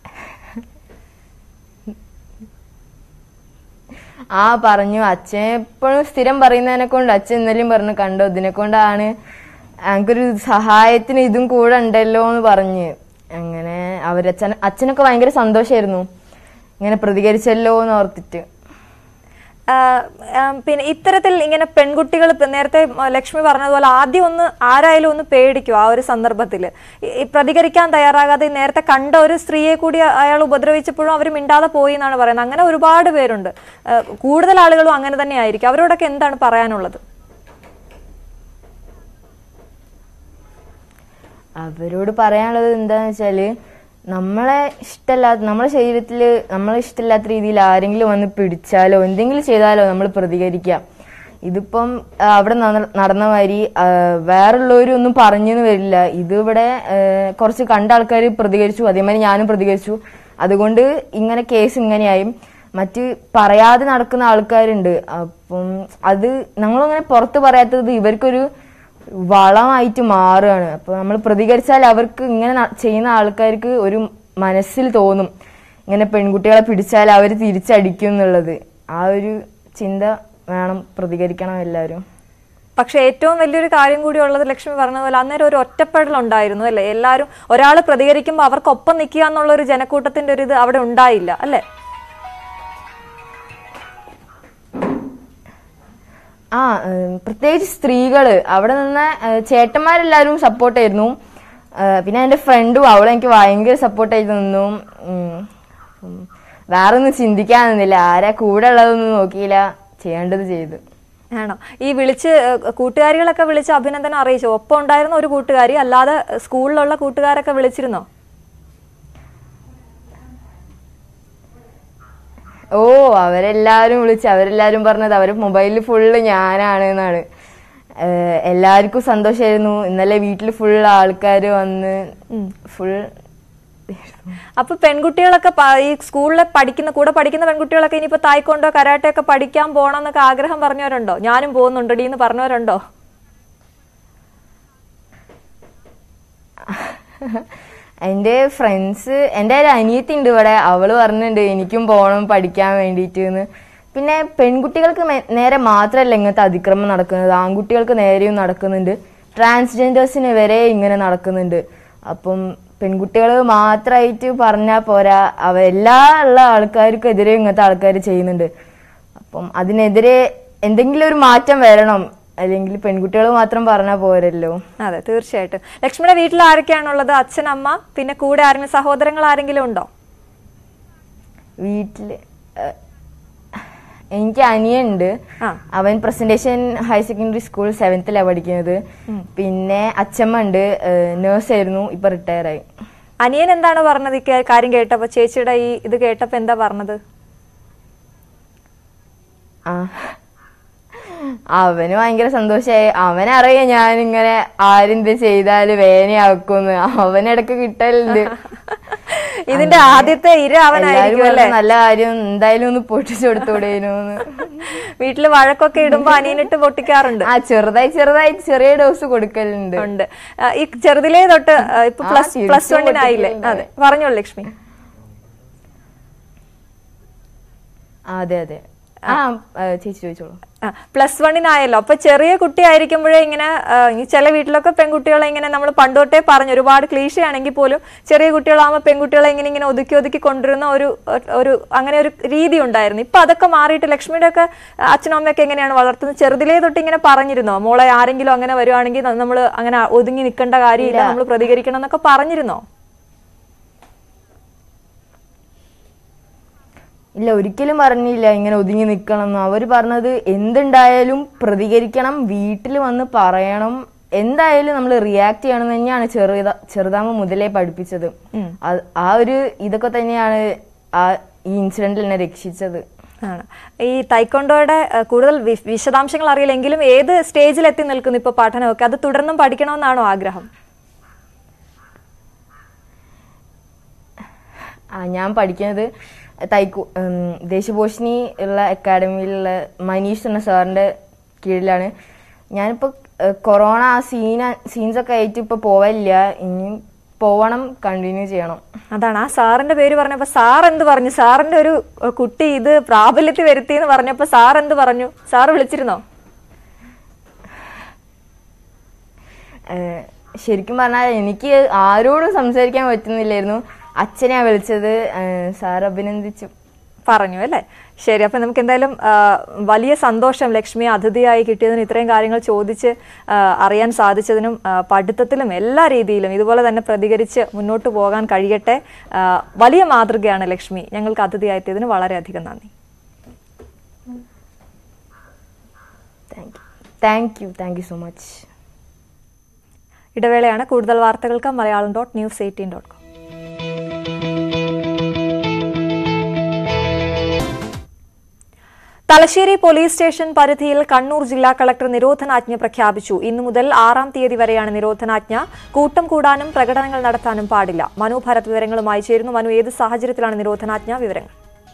ആ പറഞ്ഞു അച്ഛൻ എപ്പോഴും സ്ഥിരം പറയുന്നതിനെ കൊണ്ട് അച്ഛൻ ഇന്നലെയും പറഞ്ഞു കണ്ടോ ഇതിനെ കൊണ്ടാണ് ഞങ്ങൾക്കൊരു സഹായത്തിന് ഇതും കൂടെ ഉണ്ടല്ലോ എന്ന് പറഞ്ഞ് അങ്ങനെ അവരച്ഛൻ അച്ഛനൊക്കെ ഭയങ്കര സന്തോഷമായിരുന്നു ഇങ്ങനെ പ്രതികരിച്ചല്ലോ എന്ന് ഓർത്തിട്ട് ആ, ആ, പിന്നെ ഇത്തരത്തിൽ ഇങ്ങനെ പെൺകുട്ടികൾ ഇപ്പൊ നേരത്തെ ലക്ഷ്മി പറഞ്ഞതുപോലെ ആദ്യം ഒന്ന് ആരായാലും ഒന്ന് പേടിക്കും ആ ഒരു സന്ദർഭത്തിൽ പ്രതികരിക്കാൻ തയ്യാറാകാതെ ഈ നേരത്തെ കണ്ട ഒരു സ്ത്രീയെ കൂടി അയാൾ ഉപദ്രവിച്ചപ്പോഴും അവർ മിണ്ടാതെ പോയി എന്നാണ് പറയുന്നത് അങ്ങനെ ഒരുപാട് പേരുണ്ട് ആ, കൂടുതൽ ആളുകളും അങ്ങനെ തന്നെ ആയിരിക്കും അവരോടൊക്കെ എന്താണ് പറയാനുള്ളത് അവരോട് പറയാനുള്ളത് എന്താന്ന് വെച്ചാല് നമ്മളെ ഇഷ്ടമല്ലാത്ത നമ്മളെ ശരീരത്തിൽ നമ്മളെ ഇഷ്ടമില്ലാത്ത രീതിയിൽ ആരെങ്കിലും വന്ന് പിടിച്ചാലോ എന്തെങ്കിലും ചെയ്താലോ നമ്മൾ പ്രതികരിക്കാം ഇതിപ്പം ആ, അവിടെ നടന്ന- നടന്ന മാതിരി ആ, വേറുള്ളവരും ഒന്നും പറഞ്ഞെന്ന് വരില്ല ഇത് ഇവിടെ ആ, കുറച്ച് കണ്ട ആൾക്കാർ പ്രതികരിച്ചു അതേമാതിരി ഞാനും പ്രതികരിച്ചു അതുകൊണ്ട് ഇങ്ങനെ കേസ് ഇങ്ങനെയായി മറ്റ് പറയാതെ നടക്കുന്ന ആൾക്കാരുണ്ട് അപ്പം അത് ഞങ്ങളങ്ങനെ പുറത്ത് പറയാത്തത് ഇവർക്കൊരു വളമായിട്ട് മാറുകയാണ് അപ്പൊ നമ്മൾ പ്രതികരിച്ചാൽ അവർക്ക് ഇങ്ങനെ ന- ചെയ്യുന്ന ആൾക്കാർക്ക് ഒരു മനസ്സിൽ തോന്നും ഇങ്ങനെ പെൺകുട്ടികളെ പിടിച്ചാൽ അവർ തിരിച്ചടിക്കും എന്നുള്ളത് ആ ഒരു ചിന്ത വേണം പ്രതികരിക്കണം എല്ലാവരും പക്ഷെ ഏറ്റവും വലിയൊരു കാര്യം കൂടി ഉള്ളത് ലക്ഷ്മി പറഞ്ഞ പോലെ അന്നേരം ഒരു ഒറ്റപ്പെടൽ ഉണ്ടായിരുന്നു അല്ലെ എല്ലാവരും ഒരാൾ പ്രതികരിക്കുമ്പോൾ അവർക്കൊപ്പം നിൽക്കുക എന്നുള്ള ഒരു ജനക്കൂട്ടത്തിന്റെ ഒരു ഇത് അവിടെ ഉണ്ടായില്ല അല്ലെ ആ ഉം, പ്രത്യേകിച്ച് സ്ത്രീകള് അവിടെ നിന്ന് ഏഹ്, ചേട്ടന്മാരെല്ലാവരും സപ്പോർട്ടായിരുന്നു ഏഹ്, പിന്നെ എൻ്റെ ഫ്രണ്ടും അവളെ എനിക്ക് ഭയങ്കര സപ്പോർട്ടായിട്ട് നിന്നു ഉം, ഉം, വേറെ ഒന്നും ചിന്തിക്കാൻ നിന്നില്ല ആരാ കൂടെ ഉള്ളതൊന്നും നോക്കിയില്ല ചെയ്യേണ്ടത് ചെയ്തു ആണോ ഈ വിളിച്ച് ഏഹ്, കൂട്ടുകാരികളൊക്കെ വിളിച്ച് അഭിനന്ദനം അറിയിച്ചു ഒപ്പം ഉണ്ടായിരുന്ന ഒരു കൂട്ടുകാരി അല്ലാതെ സ്കൂളിലുള്ള കൂട്ടുകാരൊക്കെ വിളിച്ചിരുന്നോ ഓ അവരെല്ലാരും വിളിച്ച് അവരെല്ലാരും പറഞ്ഞത് അവര് മൊബൈലിൽ ഫുള്ള് ഞാനാണ് എന്നാണ് ഏഹ്, എല്ലാവർക്കും സന്തോഷമായിരുന്നു ഇന്നലെ വീട്ടിൽ ഫുൾ ആൾക്കാർ വന്ന് ഫുൾ അപ്പൊ പെൺകുട്ടികളൊക്കെ പ- ഈ സ്കൂളിലെ പഠിക്കുന്ന കൂടെ പഠിക്കുന്ന പെൺകുട്ടികളൊക്കെ ഇനിയിപ്പോ തായ്ക്കൊണ്ടോ കരാട്ടെ ഒക്കെ പഠിക്കാൻ പോകണം എന്നൊക്കെ ആഗ്രഹം പറഞ്ഞവരുണ്ടോ ഞാനും പോകുന്നുണ്ടടി എന്ന് പറഞ്ഞവരുണ്ടോ എൻ്റെ ഫ്രണ്ട്സ് എൻ്റെ ഒരു അനിയത്തി ഉണ്ട് ഇവിടെ അവള് പറഞ്ഞിട്ടുണ്ട് എനിക്കും പോകണം പഠിക്കാൻ വേണ്ടിയിട്ട് എന്ന് പിന്നെ പെൺകുട്ടികൾക്ക് മെ- നേരെ മാത്രമല്ല ഇങ്ങനത്തെ അതിക്രമം നടക്കുന്നത് ആൺകുട്ടികൾക്ക് നേരെയും നടക്കുന്നുണ്ട് ട്രാൻസ്ജെൻഡേഴ്സിന് വരെ ഇങ്ങനെ നടക്കുന്നുണ്ട് അപ്പം പെൺകുട്ടികൾ മാത്രമായിട്ട് പറഞ്ഞാൽ പോരാ അവ എല്ലാ ഉള്ള ആൾക്കാർക്കെതിരെ ഇങ്ങനത്തെ ആൾക്കാർ ചെയ്യുന്നുണ്ട് അപ്പം അതിനെതിരെ എന്തെങ്കിലും ഒരു മാറ്റം വരണം അല്ലെങ്കിൽ പെൺകുട്ടികൾ മാത്രം പറഞ്ഞാൽ പോരല്ലോ അതെ തീർച്ചയായിട്ടും ലക്ഷ്മിയുടെ വീട്ടിൽ ആരൊക്കെയാണുള്ളത് അച്ഛൻ അമ്മ പിന്നെ കൂടെ ആരെങ്കിലും സഹോദരങ്ങൾ ആരെങ്കിലും ഉണ്ടോ വീട്ടില് ഏഹ്, എനിക്ക് അനിയുണ്ട് അവൻ പ്രസന്റേഷൻ ഹയർ സെക്കൻഡറി സ്കൂൾ സെവൻത്തിലാണ് പഠിക്കുന്നത് പിന്നെ അച്ഛമ്മ ഉണ്ട് നേഴ്സ് ആയിരുന്നു ഇപ്പൊ റിട്ടയർ ആയി അനിയൻ എന്താണ് പറഞ്ഞത് ഈ കാ- കാര്യം കേട്ടപ്പോ ചേച്ചിയുടെ ഈ ഇത് കേട്ടപ്പോ എന്താ പറഞ്ഞത് ആ അവന് ഭയങ്കര സന്തോഷായി അവനറിയാം ഞാൻ ഇങ്ങനെ ആരെന്ത് ചെയ്താലും വേനയാക്കുന്ന് അവനിടക്ക് കിട്ടലുണ്ട് ഇതിന്റെ ആദ്യത്തെ ഇര അവനായിരിക്കും എല്ലാരും അല്ലേ പറഞ്ഞു, നല്ല കാര്യം എന്തായാലും ഒന്ന് പൊട്ടിച്ചു കൊടുത്തൂടേനൂന്ന് വീട്ടില് വഴക്കൊക്കെ ഇടുമ്പോ അനിയനിട്ട് പൊട്ടിക്കാറുണ്ട് ആ ചെറുതായി ചെറുതായി ചെറിയ ഡോസ് കൊടുക്കലുണ്ട് ഉണ്ട് ആ, ഈ ചെറുതിലേ തൊട്ട് ആ, ഇപ്പൊ ആ, പ്ലസ് തിരിച്ച് പ്ലസ് വണ്ണിനായില്ലേ പൊട്ടിക്കലുണ്ട്. അതെ പറഞ്ഞോളൂ ലക്ഷ്മി ആ, അതെ അതെ ആ ആ, ചേച്ചി ചോദിച്ചോളൂ പ്ലസ് വണ്ണിനായല്ലോ അപ്പൊ ചെറിയ കുട്ടിയായിരിക്കുമ്പോഴേ ഇങ്ങനെ ആ, ഈ ചില വീട്ടിലൊക്കെ പെൺകുട്ടികളെ ഇങ്ങനെ നമ്മൾ പണ്ടോട്ടേ പറഞ്ഞു ഒരുപാട് ക്ലീശയാണെങ്കിൽ പോലും ചെറിയ കുട്ടികളാകുമ്പോൾ പെൺകുട്ടികളെ ഇങ്ങനെ ഇങ്ങനെ ഒതുക്കി ഒതുക്കി കൊണ്ടുവരുന്ന ഒരു ഒരു അങ്ങനെ ഒരു രീതി ഉണ്ടായിരുന്നു ഇപ്പൊ അതൊക്കെ മാറിയിട്ട് ലക്ഷ്മിയുടെ ഒക്കെ അച്ഛനും അമ്മയൊക്കെ എങ്ങനെയാണ് വളർത്തുന്നത് ചെറുതിലേ തൊട്ട് ഇങ്ങനെ പറഞ്ഞിരുന്നോ മോളെ ആരെങ്കിലും അങ്ങനെ വരുവാണെങ്കിൽ നമ്മൾ അങ്ങനെ ഒതുങ്ങി നിൽക്കേണ്ട കാര്യമില്ല ഇല്ല. നമ്മൾ പ്രതികരിക്കണം എന്നൊക്കെ പറഞ്ഞിരുന്നോ ഇല്ല ഒരിക്കലും പറഞ്ഞില്ല ഇങ്ങനെ ഒതുങ്ങി നിൽക്കണം എന്ന് അവർ പറഞ്ഞത് എന്തുണ്ടായാലും പ്രതികരിക്കണം വീട്ടിൽ വന്ന് പറയണം എന്തായാലും നമ്മൾ റിയാക്ട് ചെയ്യണം തന്നെയാണ് ചെറുത ചെറുതാമ മുതലേ പഠിപ്പിച്ചത് അത് ആ ഒരു ഇതൊക്കെ തന്നെയാണ് ആ ഈ ഇൻസിഡന്റിൽ എന്നെ രക്ഷിച്ചത് ആണ് ഈ തൈക്കൊണ്ടോയുടെ ഏഹ്, കൂടുതൽ വി- വിശദാംശങ്ങൾ അറിയില്ലെങ്കിലും ഏത് സ്റ്റേജിൽ എത്തി നിൽക്കുന്നു ഇപ്പൊ പഠനമൊക്കെ അത് തുടർന്നും പഠിക്കണമെന്നാണോ ആഗ്രഹം ആ ഞാൻ പഠിക്കുന്നത് തൈക്കു ഉം, ദേശപോഷിണി ഉള്ള അക്കാഡമിയിലുള്ള മനീഷ് എന്ന സാറിന്റെ കീഴിലാണ് ഞാനിപ്പോൾ കൊറോണ ആ സീന സീൻസ് ഒക്കെ ആയിട്ട് ഇപ്പോൾ പോവില്ല ഇനി പോവണം കണ്ടിന്യൂ ചെയ്യണം അതാണ് ആ സാറിന്റെ പേര് പറഞ്ഞപ്പോ സാർ എന്ത് പറഞ്ഞു സാറിന്റെ ഒരു ഏഹ്, കുട്ടി ഇത് പ്രാബല്യത്തിൽ വരുത്തി എന്ന് പറഞ്ഞപ്പോ സാർ എന്ത് പറഞ്ഞു സാർ വിളിച്ചിരുന്നോ ഏഹ്, ശരിക്കും പറഞ്ഞാൽ എനിക്ക് ആരോടും സംസാരിക്കാൻ പറ്റുന്നില്ലായിരുന്നു അച്ഛനെയാ വിളിച്ചത് ഏഹ്, സാർ അഭിനന്ദിച്ചു പറഞ്ഞു അല്ലേ ശരി അപ്പൊ നമുക്ക് എന്തായാലും ആ, വലിയ സന്തോഷം ലക്ഷ്മിയെ അതിഥിയായി കിട്ടിയതിനും ഇത്രയും കാര്യങ്ങൾ ചോദിച്ച് ആ, അറിയാൻ സാധിച്ചതിനും ആ, പഠിത്തത്തിലും എല്ലാ രീതിയിലും ഇതുപോലെ തന്നെ പ്രതികരിച്ച് മുന്നോട്ട് പോകാൻ കഴിയട്ടെ ആ, വലിയ മാതൃകയാണ് ലക്ഷ്മി ഞങ്ങൾക്ക് അതിഥിയായി എത്തിയതിന് വളരെയധികം നന്ദി thank you thank you so much ഇടവേളയാണ് കൂടുതൽ വാർത്തകൾക്ക് Malayalam dot news eighteen dot com Thalassery police station പരിധിയിൽ കണ്ണൂർ ജില്ലാ കളക്ടർ നിരോധനാജ്ഞ പ്രഖ്യാപിച്ചു ഇന്നു മുതൽ ആറാം തീയതി വരെയാണ് നിരോധനാജ്ഞ കൂട്ടം കൂടാനും പ്രകടനങ്ങൾ നടത്താനും പാടില്ല മനു ഭരത് വിവരങ്ങളുമായി ചേരുന്നു മനു ഏത് സാഹചര്യത്തിലാണ് നിരോധനാജ്ഞ വിവരങ്ങൾ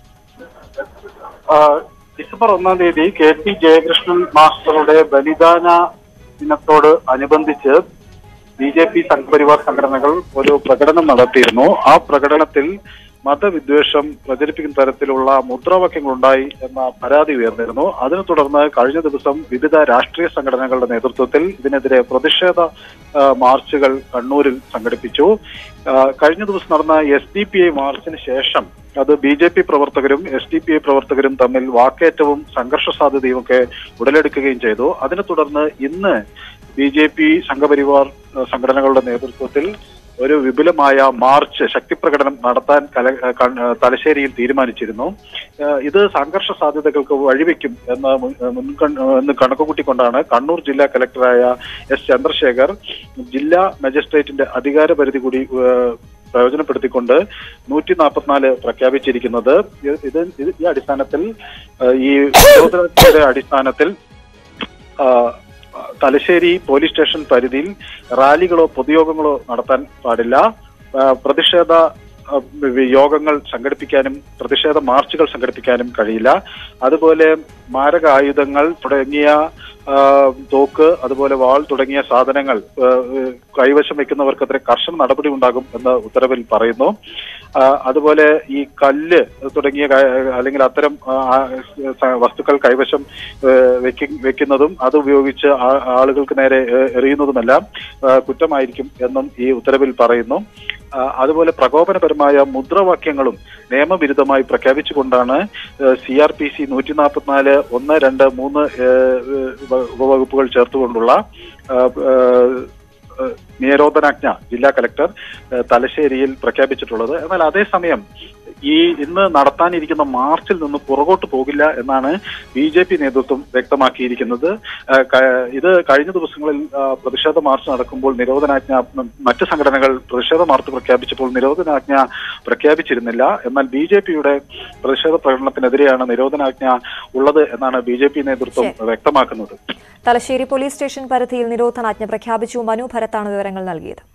ആ, ഡിസംബർ ഒന്നാം തീയതി കെ പി ജയകൃഷ്ണൻ മാസ്റ്ററുടെ ബലിദാന ദിനത്തോട് അനുബന്ധിച്ച് ബി ജെ പി സംഘപരിവാർ സംഘടനകൾ ഒരു പ്രകടനം നടത്തിയിരുന്നു ആ പ്രകടനത്തിൽ മതവിദ്വേഷം പ്രചരിപ്പിക്കുന്ന തരത്തിലുള്ള മുദ്രാവാക്യങ്ങൾ ഉണ്ടായി എന്ന പരാതി ഉയർന്നിരുന്നു അതിനെ തുടർന്ന് കഴിഞ്ഞ ദിവസം വിവിധ രാഷ്ട്രീയ സംഘടനകളുടെ നേതൃത്വത്തിൽ ഇതിനെതിരെ പ്രതിഷേധ ആ, മാർച്ചുകൾ കണ്ണൂരിൽ സംഘടിപ്പിച്ചു ആ, കഴിഞ്ഞ ദിവസം നടന്ന എസ് ഡി പി ഐ മാർച്ചിന് ശേഷം അത് ബി ജെ പി പ്രവർത്തകരും എസ് ഡി പി ഐ പ്രവർത്തകരും തമ്മിൽ വാക്കേറ്റവും സംഘർഷ സാധ്യതയും ഒക്കെ ഉടലെടുക്കുകയും ചെയ്തു അതിനെ തുടർന്ന് ഇന്ന് ബി ജെ പി സംഘപരിവാർ ആ, സംഘടനകളുടെ നേതൃത്വത്തിൽ ഒരു വിപുലമായ മാർച്ച് ശക്തിപ്രകടനം നടത്താൻ കല കൺ- തലശ്ശേരിയിൽ തീരുമാനിച്ചിരുന്നു ആ, ഇത് സംഘർഷ സാധ്യതകൾക്ക് വഴിവെക്കും എന്ന മുൻ- മുൻകൺ- എന്ന് കണക്കുകൂട്ടിക്കൊണ്ടാണ് കണ്ണൂർ ജില്ലാ കലക്ടറായ എസ് ചന്ദ്രശേഖർ ജില്ലാ മജിസ്ട്രേറ്റിന്റെ അധികാര പരിധി കൂടി ആ, പ്രയോജനപ്പെടുത്തിക്കൊണ്ട് നൂറ്റി നാൽപ്പത്തിനാല് പ്രഖ്യാപിച്ചിരിക്കുന്നത് ഇത് ഇത് ഇത് ഈ അടിസ്ഥാനത്തിൽ ആ, ഈ നിരോധനത്തിന്റെ അടിസ്ഥാനത്തിൽ ആ, തലശ്ശേരി പോലീസ് സ്റ്റേഷൻ പരിധിയിൽ റാലികളോ പൊതുയോഗങ്ങളോ നടത്താൻ പാടില്ല ആ, പ്രതിഷേധ ആ, യോഗങ്ങൾ സംഘടിപ്പിക്കാനും പ്രതിഷേധ മാർച്ചുകൾ സംഘടിപ്പിക്കാനും കഴിയില്ല അതുപോലെ മാരക ആയുധങ്ങൾ തുടങ്ങിയ ആ, തോക്ക് അതുപോലെ വാൾ തുടങ്ങിയ സാധനങ്ങൾ ആ, കൈവശം വെക്കുന്നവർക്കെതിരെ കർശന നടപടി ഉണ്ടാകും എന്ന് ഉത്തരവിൽ പറയുന്നു ആ, അതുപോലെ ഈ കല്ല് തുടങ്ങിയ ക- അല്ലെങ്കിൽ അത്തരം ആ, ആ, സ- വസ്തുക്കൾ കൈവശം ഏ, വെക്കി- വെക്കുന്നതും അത് ഉപയോഗിച്ച് ആ- ആളുകൾക്ക് നേരെ ഏ, എറിയുന്നതുമെല്ലാം ആ, കുറ്റമായിരിക്കും എന്നും ഈ ഉത്തരവിൽ പറയുന്നു ആ, അതുപോലെ പ്രകോപനപരമായ മുദ്രാവാക്യങ്ങളും നിയമവിരുദ്ധമായി പ്രഖ്യാപിച്ചുകൊണ്ടാണ് സി ആർ പി സി നൂറ്റി നാൽപ്പത്തിനാല് ഒന്ന് രണ്ട് മൂന്ന് ഏ, ഏ, വ- ഉപവകുപ്പുകൾ ചേർത്തുകൊണ്ടുള്ള ആ, ആ, ആ, നിരോധനാജ്ഞ ജില്ലാ കലക്ടർ ആ, തലശ്ശേരിയിൽ പ്രഖ്യാപിച്ചിട്ടുള്ളത് എന്നാൽ അതേസമയം ഈ ഇന്ന് നടത്താനിരിക്കുന്ന മാർച്ചിൽ നിന്ന് പുറകോട്ട് പോകില്ല എന്നാണ് ബി ജെ പി നേതൃത്വം വ്യക്തമാക്കിയിരിക്കുന്നത് ആ, ക- ഇത് കഴിഞ്ഞ ദിവസങ്ങളിൽ ആ, പ്രതിഷേധ മാർച്ച് നടക്കുമ്പോൾ നിരോധനാജ്ഞ മ- മറ്റ് സംഘടനകൾ പ്രതിഷേധ മാർച്ച് പ്രഖ്യാപിച്ചപ്പോൾ നിരോധനാജ്ഞ പ്രഖ്യാപിച്ചിരുന്നില്ല എന്നാൽ ബി ജെ പിയുടെ പ്രതിഷേധ പ്രകടനത്തിനെതിരെയാണ് നിരോധനാജ്ഞ ഉള്ളത് എന്നാണ് ബി ജെ പി നേതൃത്വം വ്യക്തമാക്കുന്നത് തലശ്ശേരി പോലീസ് സ്റ്റേഷൻ പരിധിയിൽ നിരോധനാജ്ഞ പ്രഖ്യാപിച്ചു മനു ഭരത്താണ് വിവരങ്ങൾ നൽകിയത്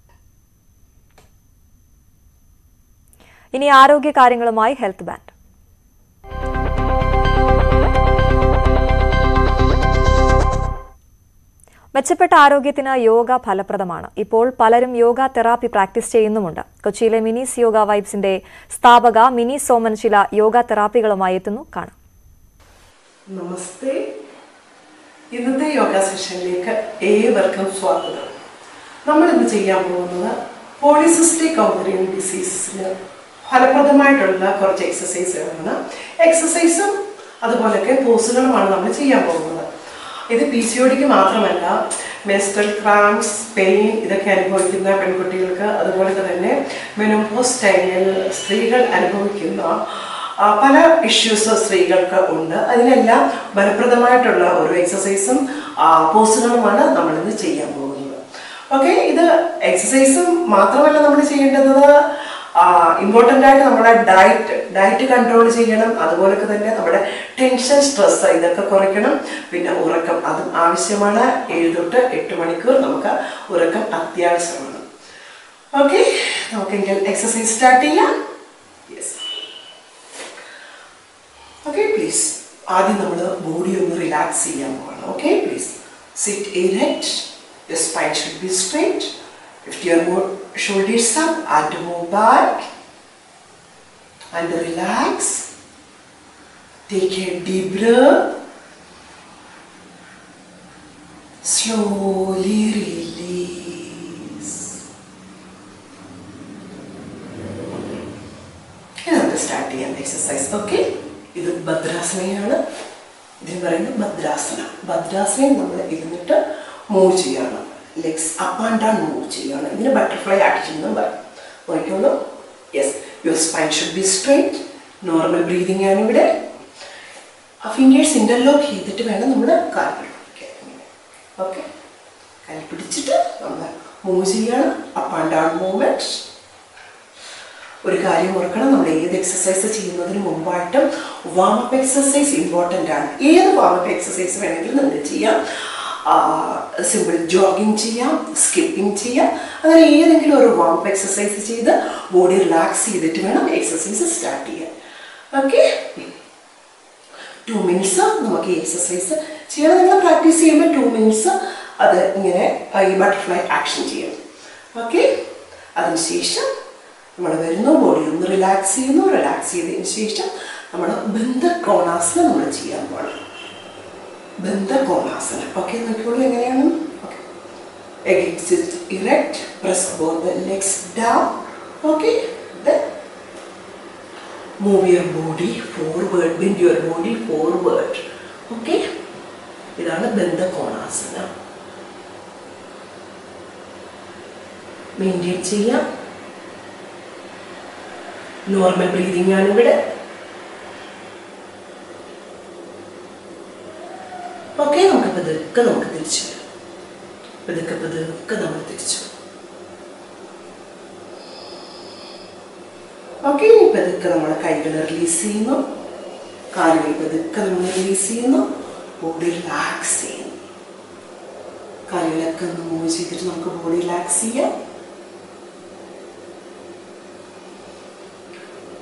ഇനി ആരോഗ്യ കാര്യങ്ങളുമായി ഹെൽത്ത് ബാൻഡ് മെച്ചപ്പെട്ട ആരോഗ്യത്തിന് യോഗ ഫലപ്രദമാണ് ഇപ്പോൾ പലരും യോഗ തെറാപ്പി പ്രാക്ടീസ് ചെയ്യുന്നുമുണ്ട് കൊച്ചിയിലെ മിനീസ് യോഗ വൈബ്സിന്റെ സ്ഥാപക മിനി സോമൻ ചില യോഗ തെറാപ്പികളുമായി എത്തുന്നു കാണാം നമസ്തേ ഇന്നത്തെ യോഗ സെഷനിലേക്ക് ഏവർക്കും സ്വാഗതം നമ്മൾ ഇന്ന് ചെയ്യാൻ പോകുന്നത് പോളിസിസ്റ്റിക് ഓവറിയൻ ഡിസീസിന് ഫലപ്രദമായിട്ടുള്ള കുറച്ച് എക്സസൈസുകളാണ് എക്സസൈസും അതുപോലൊക്കെ പോസുകളുമാണ് നമ്മൾ ചെയ്യാൻ പോകുന്നത് ഇത് പി സി ഒടിക്ക് മാത്രമല്ല മെസ്റ്റൽ ക്രാംസ് പെയിൻ ഇതൊക്കെ അനുഭവിക്കുന്ന പെൺകുട്ടികൾക്ക് അതുപോലെ തന്നെ മെനോപോസ് ടൈമിൽ സ്ത്രീകൾ അനുഭവിക്കുന്ന ആ, പല ഇഷ്യൂസ് സ്ത്രീകൾക്ക് ഉണ്ട് അതിനെല്ലാം ഫലപ്രദമായിട്ടുള്ള ഒരു എക്സസൈസും പോസുകളുമാണ് നമ്മളിന്ന് ചെയ്യാൻ പോകുന്നത് ഓക്കെ ഇത് എക്സസൈസും മാത്രമല്ല നമ്മൾ ചെയ്യേണ്ടത് ഇമ്പോർട്ടൻ്റ് ആയിട്ട് നമ്മുടെ ഡയറ്റ് ഡയറ്റ് കൺട്രോൾ ചെയ്യണം അതുപോലൊക്കെ തന്നെ നമ്മുടെ ടെൻഷൻ സ്ട്രെസ് ഇതൊക്കെ കുറയ്ക്കണം പിന്നെ ഉറക്കം അതും ആവശ്യമാണ് ഏഴ് തൊട്ട് എട്ട് മണിക്കൂർ നമുക്ക് ഉറക്കം അത്യാവശ്യമാണ് ഓക്കെ നമുക്കെങ്കിൽ എക്സസൈസ് സ്റ്റാർട്ട് ചെയ്യാം യെസ് ഓക്കെ പ്ലീസ് ആദ്യം നമ്മൾ ബോഡി ഒന്ന് റിലാക്സ് ചെയ്യാൻ പോകണം okay please sit erect your spine should be straight lift your more shoulders up and move back and relax take a deep breath slowly release ഇനി നമുക്ക് സ്റ്റാർട്ട് ചെയ്യാം എക്സസൈസ് ഓക്കെ ഇത് ഭദ്രാസനയാണ് ഇതിന് പറയുന്നത് ഭദ്രാസന ഭദ്രാസനയും നമ്മൾ ഇരുന്നിട്ട് മൂവ് ചെയ്യാണ് legs up and down move ചെയ്യാണ് ഇതിന് ബട്ടർഫ്ലൈ ആക്ഷൻ എന്നും പറയും നോക്കിക്കോളൂ yes your spine should be straight normal breathing ആണ് ഇവിടെ ആ ഫിംഗേഴ്സ് ഇന്റർലോക്ക് ചെയ്തിട്ട് വേണം നമ്മൾ കാൽ ഓക്കെ കൈ പിടിച്ചിട്ട് നമ്മൾ മൂവ് ചെയ്യണം അപ്പ് ആൻഡ് ഡൗൺ മൂവ്മെന്റ് ഒരു കാര്യം ഓർക്കണം നമ്മൾ ഏത് എക്സസൈസ് ചെയ്യുന്നതിന് മുമ്പായിട്ടും വാമപ്പ് എക്സസൈസ് ഇമ്പോർട്ടൻ്റ് ആണ് ഏത് വാമപ്പ് എക്സസൈസ് വേണമെങ്കിലും നിങ്ങൾക്ക് ചെയ്യാം സിമ്പിൾ ജോഗിങ് ചെയ്യാം സ്കിപ്പിംഗ് ചെയ്യാം അങ്ങനെ ഏതെങ്കിലും ഒരു വാമപ്പ് എക്സസൈസ് ചെയ്ത് ബോഡി റിലാക്സ് ചെയ്തിട്ട് വേണം എക്സസൈസ് സ്റ്റാർട്ട് ചെയ്യാൻ ഓക്കെ ടു മിനിറ്റ്സ് നമുക്ക് ഈ എക്സസൈസ് ചെയ്യണം നിങ്ങൾ പ്രാക്ടീസ് ചെയ്യുമ്പോൾ ടു മിനിറ്റ്സ് അത് ഇങ്ങനെ ആ, ഈ ബട്ടർഫ്ലൈ ആക്ഷൻ ചെയ്യണം ഓക്കെ അതിനുശേഷം നമ്മൾ വരുന്നു ബോഡി ഒന്ന് റിലാക്സ് ചെയ്യുന്നു റിലാക്സ് ചെയ്തതിന് ശേഷം നമ്മൾ ബന്ധകോണാസനം നമ്മൾ ചെയ്യാൻ പോകണം ബന്ധകോണാസനം ഓക്കെ നോക്കിക്കോളൂ എങ്ങനെയാണ് okay Again, sit erect, press both the legs down. Okay, then move your body forward, bend your body forward. Okay, ഇതാണ് ബന്ധകോണാസനം മെയിൻറ്റെയിൻ ചെയ്യാം നോർമൽ ബ്രീതിങ് ആണ് ഇവിടെ ഓക്കെ നമുക്ക് പതുക്കെ നമുക്ക് തിരിച്ചു വരാം പതുക്കെ പതുക്കെ നമ്മൾ തിരിച്ചു ഓക്കെ ഇനി പതുക്കെ നമ്മൾ കൈകൾ റിലീസ് ചെയ്യുന്നു കാലുകൾ പതുക്കെ നമ്മൾ റിലീസ് ചെയ്യുന്നു ബോഡി റിലാക്സ് ചെയ്യുന്നു കാലുകളൊക്കെ ഒന്ന് മൂവ് ചെയ്തിട്ട് നമുക്ക് ബോഡി റിലാക്സ് ചെയ്യാം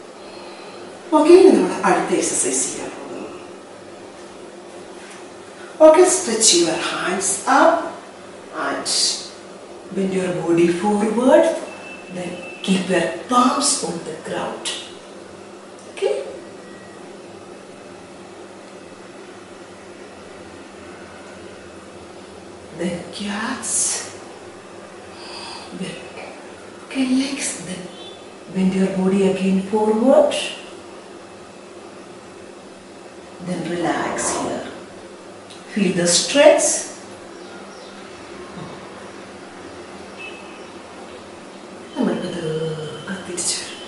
ഓക്കെ ഇനി നമ്മൾ അടുത്ത എക്സസൈസ് ചെയ്യാൻ പോകുന്നു Okay, stretch your hands up and bend your body forward. Then keep your palms on the ground. Okay? Then cats. Then okay, legs. Then bend your body again forward. Then relax here. Feel the stretch. നമ്മൾ പതുക്കെ തിരിച്ചു വരും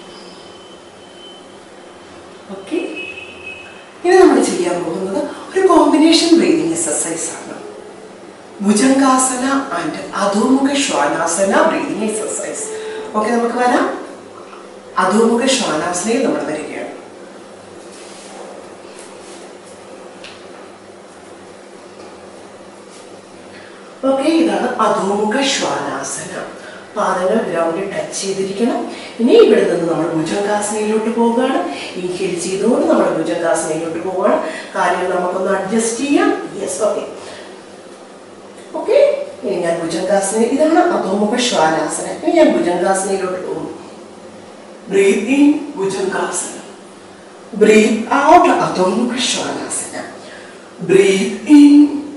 ഓക്കെ ഇനി നമ്മൾ ചെയ്യാൻ പോകുന്നത് ഒരു കോമ്പിനേഷൻ ബ്രീതിങ് എക്സസൈസ് ആണ് Bhujangasana and Adho Mukha Svanasana breathing exercise okay നമുക്ക് വരാം അധോമുഖ ശ്വാനാസനയിൽ നമ്മൾ വരികയാണ് ഓക്കെ ഇതാണ് അധോമുഖ ശ്വാനാസന പാദങ്ങൾ ഗ്രൗണ്ടിൽ ടച്ച് ചെയ്തിരിക്കണം ഇനി ഇവിടെ നിന്ന് നമ്മൾ ഭുജംഗാസനയിലോട്ട് പോവുകയാണ് ഇൻഹേൽ ചെയ്തുകൊണ്ട് നമ്മൾ ഭുജംഗാസനയിലോട്ട് പോവുകയാണ് കാലുകൾ നമുക്കൊന്ന് അഡ്ജസ്റ്റ് ചെയ്യാം യെസ് ഓക്കെ ഓക്കെ ഇനി ഞാൻ ഭുജംഗാസന ഇതാണ് അധോമുഖ ശ്വാനാസന ഇനി ഞാൻ ഭുജംഗാസനയിലോട്ട് പോകും breathe in Bhujangasana breathe out Adho Mukha Svanasana breathe in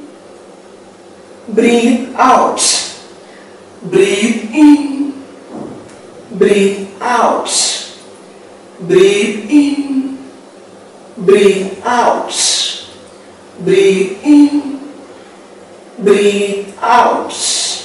breathe out breathe in breathe out breathe in breathe out breathe in breathe out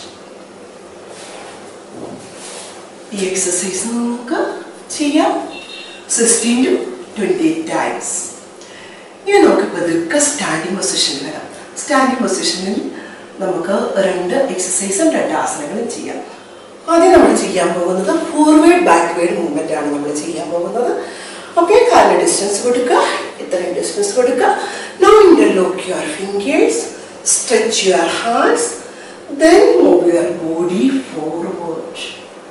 ഈ എക്സസൈസ് നമുക്ക് ചെയ്യാം സിക്സ്റ്റീൻ ടു ട്വൻറ്റി ടൈംസ് ഇനി നമുക്ക് പതുക്കെ സ്റ്റാൻഡിങ് പൊസിഷനിൽ വരാം സ്റ്റാൻഡിങ് പൊസിഷനിൽ നമുക്ക് രണ്ട് എക്സസൈസും രണ്ട് ആസനങ്ങളും ചെയ്യാം ആദ്യം നമ്മൾ ചെയ്യാൻ പോകുന്നത് ഫോർവേഡ് ബാക്ക്വേഡ് മൂവ്മെന്റ് ആണ് നമ്മൾ ചെയ്യാൻ പോകുന്നത് ഓക്കെ കാലിന് ഡിസ്റ്റൻസ് കൊടുക്കുക ഇത്രയും ഡിസ്റ്റൻസ് കൊടുക്കുക now interlock your fingers stretch your hands then move your body forward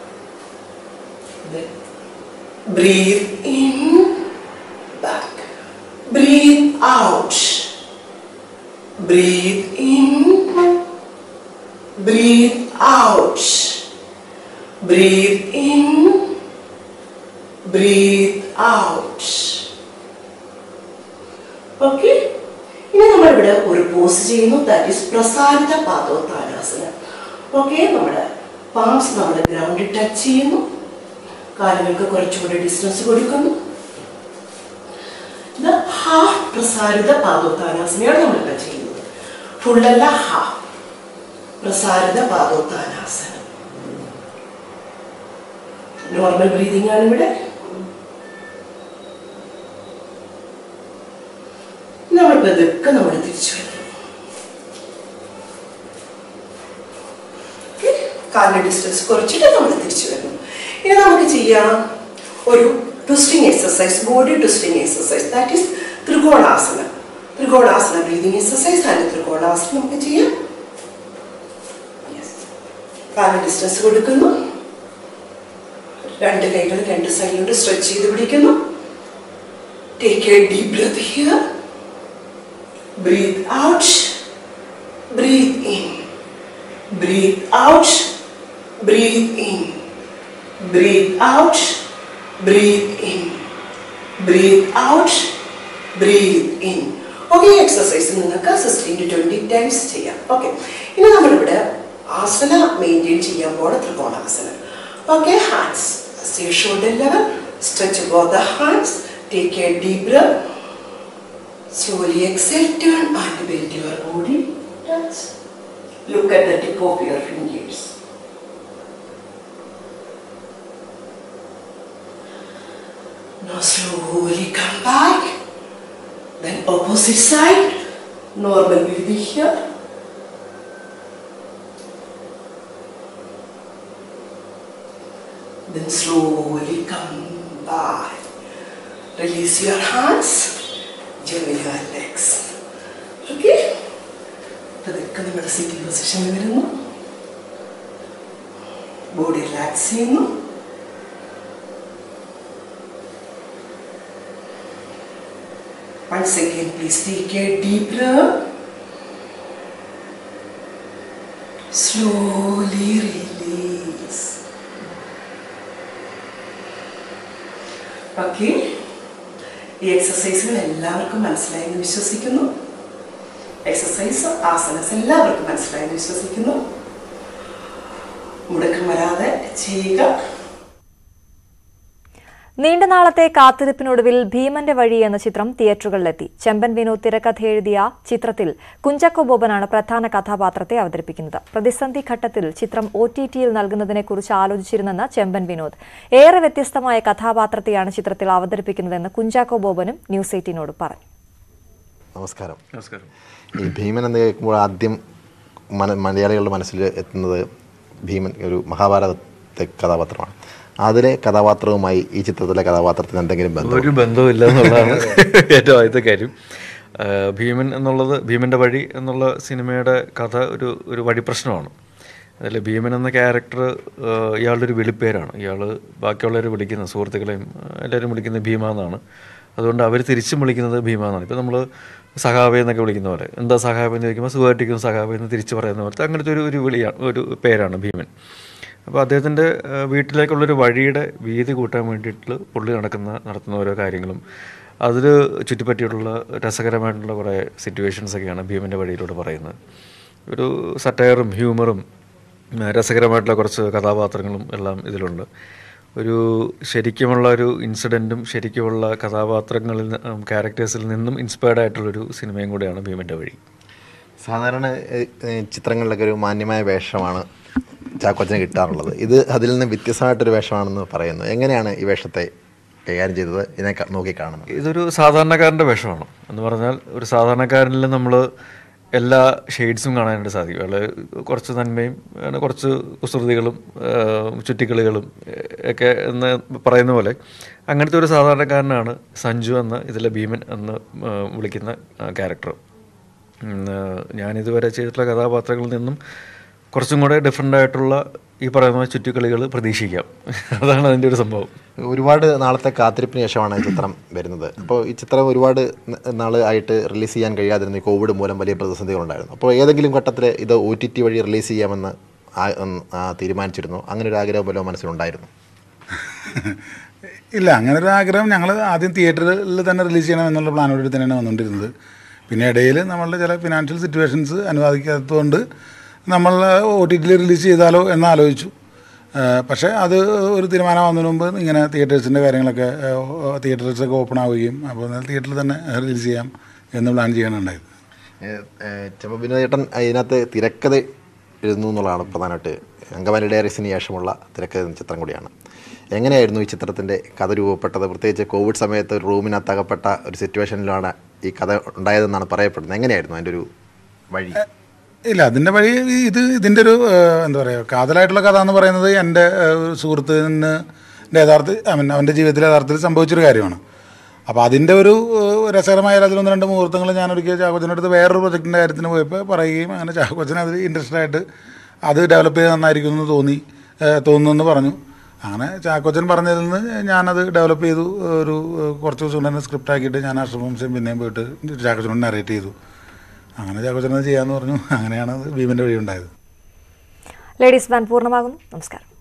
breathe in back breathe out breathe in breathe out breathe in breathe out okay ഇനി നമ്മളിവിടെ ഒരു പോസ് ചെയ്യുന്നു that is Prasarita Padottanasana okay നമ്മുടെ പാംസ് നമ്മൾ ഗ്രൗണ്ടിൽ ടച്ച് ചെയ്യുന്നു കാലുകൾക്ക് കുറച്ചുകൂടി ഡിസ്റ്റൻസ് കൊടുക്കുന്നു ഇത് ഹാഫ് പ്രസാരിത പാദോത്താനാസനയാണ് നമ്മളിവിടെ ചെയ്യുന്നത് ഫുള്ളല്ല ഹാഫ് പ്രസാരിത പാദോത്താനാസനം നോർമൽ ബ്രീതിങ് ആണ് ഇവിടെ നമ്മൾ പതുക്കെ നമ്മൾ തിരിച്ചു വരുന്നു Okay? കാലിന്റെ ഡിസ്റ്റൻസ് കുറച്ചിട്ട് നമ്മൾ തിരിച്ചു വരുന്നു ഇനി നമുക്ക് ചെയ്യാം ഒരു twisting exercise body twisting exercise that is Trikonasana Trikonasana breathing exercise and Trikonasana നമുക്ക് ചെയ്യാം കാലിന് ഡിസ്റ്റൻസ് കൊടുക്കുന്നു രണ്ട് കൈകൾ രണ്ട് സൈഡിലോട്ട് സ്ട്രെച്ച് ചെയ്ത് പിടിക്കുന്നു take a deep breath here breathe out breathe in breathe out breathe in breathe out breathe in breathe out breathe in okay exercise നിങ്ങൾക്ക് സിക്സ്റ്റീൻ ടു ട്വൻറ്റി ടൈംസ് ചെയ്യാം ഓക്കെ ഇനി നമ്മളിവിടെ ആസന മെയിൻറ്റെയിൻ ചെയ്യാൻ പോണ Trikonasana okay hands shoulder level stretch both the hands take a deep breath Slowly exhale, turn and bend your body. Touch. Look at the tip of your fingers. Now slowly come back. Then opposite side. Normal breathing here. Then slowly come back. Release your hands. Jiggle your legs. Okay? പതുക്കെ നമ്മുടെ സീറ്റിംഗ് പൊസിഷനിൽ വരുന്നു ബോഡി റിലാക്സ് ചെയ്യുന്നു Once again, please take a deep breath. Slowly release. Okay ഈ എക്സസൈസുകൾ എല്ലാവർക്കും മനസ്സിലായെന്ന് വിശ്വസിക്കുന്നു എക്സസൈസ് ആസനസ് എല്ലാവർക്കും മനസ്സിലായെന്ന് വിശ്വസിക്കുന്നു മുടക്കം വരാതെ ചെയ്യുക നീണ്ട നാളത്തെ കാത്തിരിപ്പിനൊടുവിൽ ഭീമന്റെ വഴി എന്ന ചിത്രം തിയേറ്ററുകളിലെത്തി ചെമ്പൻ വിനോദ് തിരക്കഥ എഴുതിയ ചിത്രത്തിൽ കുഞ്ചക്കോ ബോബനാണ് പ്രധാന കഥാപാത്രത്തെ അവതരിപ്പിക്കുന്നത് പ്രതിസന്ധി ഘട്ടത്തിൽ ചിത്രം ഒ ടി ടിയിൽ നൽകുന്നതിനെക്കുറിച്ച് ആലോചിച്ചിരുന്നെന്ന് ചെമ്പൻ വിനോദ് ഏറെ വ്യത്യസ്തമായ കഥാപാത്രത്തെയാണ് ചിത്രത്തിൽ അവതരിപ്പിക്കുന്നതെന്ന് കുഞ്ചാക്കോ ബോബനും ന്യൂസ് എയ്റ്റീനോട് പറഞ്ഞു നമസ്കാരം നമസ്കാരം ഈ ഭീമൻ എന്ന് കേൾക്കുമ്പോൾ ആദ്യം മന മലയാളികളുടെ മനസ്സിൽ എത്തുന്നത് ഭീമൻ ഒരു മഹാഭാരതത്തെ കഥാപാത്രമാണ് അതിലെ കഥാപാത്രവുമായി ഈ ചിത്രത്തിലെ കഥാപാത്രത്തിന് എന്തെങ്കിലും ബന്ധം ഒരു ബന്ധവും ഇല്ല എന്നുള്ളതാണ് ഏറ്റവും ആദ്യത്തെ കാര്യം ആ, ഭീമൻ എന്നുള്ളത് ഭീമൻ്റെ വഴി എന്നുള്ള സിനിമയുടെ കഥ ഒരു ഒരു വഴി പ്രശ്നമാണ് അതിൽ ഭീമൻ എന്ന ക്യാരക്ടർ ഇയാളുടെ ഒരു വിളിപ്പേരാണ് ഇയാൾ ബാക്കിയുള്ളവർ വിളിക്കുന്ന സുഹൃത്തുക്കളെയും ആ, എല്ലാവരും വിളിക്കുന്നത് ഭീമ എന്നാണ് അതുകൊണ്ട് അവർ തിരിച്ചും വിളിക്കുന്നത് ഭീമ എന്നാണ് ഇപ്പോൾ നമ്മൾ സഹാബ എന്നൊക്കെ വിളിക്കുന്ന പോലെ എന്താ സഹാബ എന്ന് ചോദിക്കുമ്പോൾ സുഖമായിട്ടിരിക്കുന്ന സഹാബ എന്ന് തിരിച്ച് പറയുന്ന പോലത്തെ അങ്ങനത്തെ ഒരു ഒരു വിളിയാണ് ഒരു പേരാണ് ഭീമൻ അപ്പോൾ അദ്ദേഹത്തിൻ്റെ ആ, വീട്ടിലേക്കുള്ളൊരു വഴിയുടെ വീതി കൂട്ടാൻ വേണ്ടിയിട്ട് പുള്ളി നടക്കുന്ന നടത്തുന്ന ഓരോ കാര്യങ്ങളും അതിൽ ചുറ്റിപ്പറ്റിയിട്ടുള്ള രസകരമായിട്ടുള്ള കുറേ സിറ്റുവേഷൻസ് ഒക്കെയാണ് ഭീമൻ്റെ വഴിയിലൂടെ പറയുന്നത് ഒരു സറ്റയറും ഹ്യൂമറും ആ, രസകരമായിട്ടുള്ള കുറച്ച് കഥാപാത്രങ്ങളും എല്ലാം ഇതിലുണ്ട് ഒരു ശരിക്കുമുള്ള ഒരു ഇൻസിഡൻറ്റും ശരിക്കുമുള്ള കഥാപാത്രങ്ങളിൽ നി- ക്യാരക്ടേഴ്സിൽ നിന്നും ഇൻസ്പയർഡ് ആയിട്ടുള്ളൊരു സിനിമയും കൂടെയാണ് ഭീമൻ്റെ വഴി സാധാരണ ഏഹ്, ഏഹ്, ചിത്രങ്ങളിലൊക്കെ ഒരു മാന്യമായ വേഷമാണ് ചാക്കോച്ചന് കിട്ടാറുള്ളത് ഇത് അതിൽ നിന്ന് വ്യത്യസ്തമായിട്ടൊരു വേഷമാണെന്ന് പറയുന്നു എങ്ങനെയാണ് ഈ വേഷത്തെ കൈകാര്യം ചെയ്തത് ഇതിനെ ക- നോക്കി കാണുന്നത് ഇതൊരു സാധാരണക്കാരൻ്റെ വേഷമാണ് എന്ന് പറഞ്ഞാൽ ഒരു സാധാരണക്കാരനിൽ നമ്മൾ എല്ലാ ഷെയ്ഡ്സും കാണാനായിട്ട് സാധിക്കും അയാൾ കുറച്ച് നന്മയും അങ്ങനെ കുറച്ച് കുസൃതികളും ആ, ചുറ്റിക്കളികളും ഏ, ഒക്കെ എന്ന് പറയുന്ന പോലെ അങ്ങനത്തെ ഒരു സാധാരണക്കാരനാണ് സഞ്ജു എന്ന ഇതിലെ ഭീമൻ എന്ന് ആ, വിളിക്കുന്ന ക്യാരക്ടർ ഞാനിതുവരെ ചെയ്തിട്ടുള്ള കഥാപാത്രങ്ങളിൽ നിന്നും കുറച്ചും കൂടെ ഡിഫറെൻ്റ് ആയിട്ടുള്ള ഈ പറയുന്ന ചുറ്റിക്കളികൾ പ്രതീക്ഷിക്കാം അതാണ് അതിൻ്റെ ഒരു സംഭവം ഒരുപാട് നാളത്തെ കാത്തിരിപ്പിന് ശേഷമാണ് ഈ ചിത്രം വരുന്നത് അപ്പോൾ ഈ ചിത്രം ഒരുപാട് ന- നാൾ ആയിട്ട് റിലീസ് ചെയ്യാൻ കഴിയാതിരുന്ന ഈ കോവിഡ് മൂലം വലിയ പ്രതിസന്ധികളുണ്ടായിരുന്നു അപ്പോൾ ഏതെങ്കിലും ഘട്ടത്തിൽ ഇത് ഒ ടി ടി വഴി റിലീസ് ചെയ്യാമെന്ന് ആ- ഉം, ആ, തീരുമാനിച്ചിരുന്നു അങ്ങനെ ഒരു ആഗ്രഹം വല്ലതും മനസ്സിലുണ്ടായിരുന്നു ഇല്ല അങ്ങനെ ഒരു ആഗ്രഹം ഞങ്ങൾ ആദ്യം തിയേറ്ററിൽ തന്നെ റിലീസ് ചെയ്യണം എന്നുള്ള പ്ലാനോട് തന്നെയാണ് വന്നുകൊണ്ടിരുന്നത് പിന്നെ ഇടയിൽ നമ്മളുടെ ചില ഫിനാൻഷ്യൽ സിറ്റുവേഷൻസ് അനുവദിക്കാത്തതുകൊണ്ട് നമ്മൾ ഒ ടി ടിയിൽ റിലീസ് ചെയ്താലോ എന്ന് ആലോചിച്ചു ആ, പക്ഷേ അത് ഒരു തീരുമാനമാകുന്നതിന് മുമ്പ് ഇങ്ങനെ തിയേറ്റേഴ്സിൻ്റെ കാര്യങ്ങളൊക്കെ തിയേറ്റേഴ്സൊക്കെ ഓപ്പൺ ആവുകയും അപ്പോൾ തിയേറ്ററിൽ തന്നെ റിലീസ് ചെയ്യാം എന്ന് പ്ലാൻ ചെയ്യാനുണ്ടായത് ചെമ്പബിനേട്ടൻ അതിനകത്ത് തിരക്കഥ എഴുതുന്നു എന്നുള്ളതാണ് പ്രധാനമായിട്ട് അങ്കമാലി ഡയറീസിന് ശേഷമുള്ള തിരക്കഥ ചിത്രം കൂടിയാണ് എങ്ങനെയായിരുന്നു ഈ ചിത്രത്തിൻ്റെ കഥ രൂപപ്പെട്ടത് പ്രത്യേകിച്ച് കോവിഡ് സമയത്ത് ഒരു റൂമിനകത്ത് അകപ്പെട്ട ഒരു സിറ്റുവേഷനിലാണ് ഈ കഥ ഉണ്ടായതെന്നാണ് പറയപ്പെടുന്നത് എങ്ങനെയായിരുന്നു അതിൻ്റെ ഒരു വഴി ഇല്ല അതിൻ്റെ വഴി ഇത് ഇതിൻ്റെ ഒരു ഏഹ്, എന്താ പറയുക കാതലായിട്ടുള്ള കഥ എന്ന് പറയുന്നത് എൻ്റെ ഏഹ്, ഒരു സുഹൃത്തിന് ൻ്റെ യഥാർത്ഥ ഐ മീൻ അവൻ്റെ ജീവിതത്തിൽ യഥാർത്ഥത്തിൽ സംഭവിച്ചൊരു കാര്യമാണ് അപ്പോൾ അതിൻ്റെ ഒരു ഏഹ്, രസകരമായ അതിൽ ഒന്ന് രണ്ട് മുഹൂർത്തങ്ങൾ ഞാൻ ഒരിക്കൽ ചാക്കോച്ചൻ്റെ അടുത്ത് വേറൊരു പ്രൊജക്റ്റിൻ്റെ കാര്യത്തിന് പോയപ്പോൾ പറയുകയും അങ്ങനെ ചാക്കോച്ചൻ അതിൽ ഇൻട്രസ്റ്റഡ് ആയിട്ട് അത് ഡെവലപ്പ് ചെയ്ത് നന്നായിരിക്കും എന്ന് തോന്നി ഏഹ്, തോന്നുന്നു പറഞ്ഞു അങ്ങനെ ചാക്കോച്ചൻ പറഞ്ഞതിൽ നിന്ന് ഞാനത് ഡെവലപ്പ് ചെയ്തു ഒരു ഏഹ്, കുറച്ച് ദിവസം കൊണ്ട് തന്നെ സ്ക്രിപ്റ്റ് ആക്കിയിട്ട് ഞാൻ അഷ്ടവംശം പിന്നെയും പോയിട്ട് ചാക്കോച്ചനോട് നറേറ്റ് ചെയ്തു അങ്ങനെ ചാക്കോച്ചനത് ചെയ്യാമെന്ന് പറഞ്ഞു അങ്ങനെയാണ് അത് ഭീമൻ്റെ വഴി ഉണ്ടായത് ലേഡീസ് ബാൻഡ് പൂർണ്ണമാകുന്നു നമസ്കാരം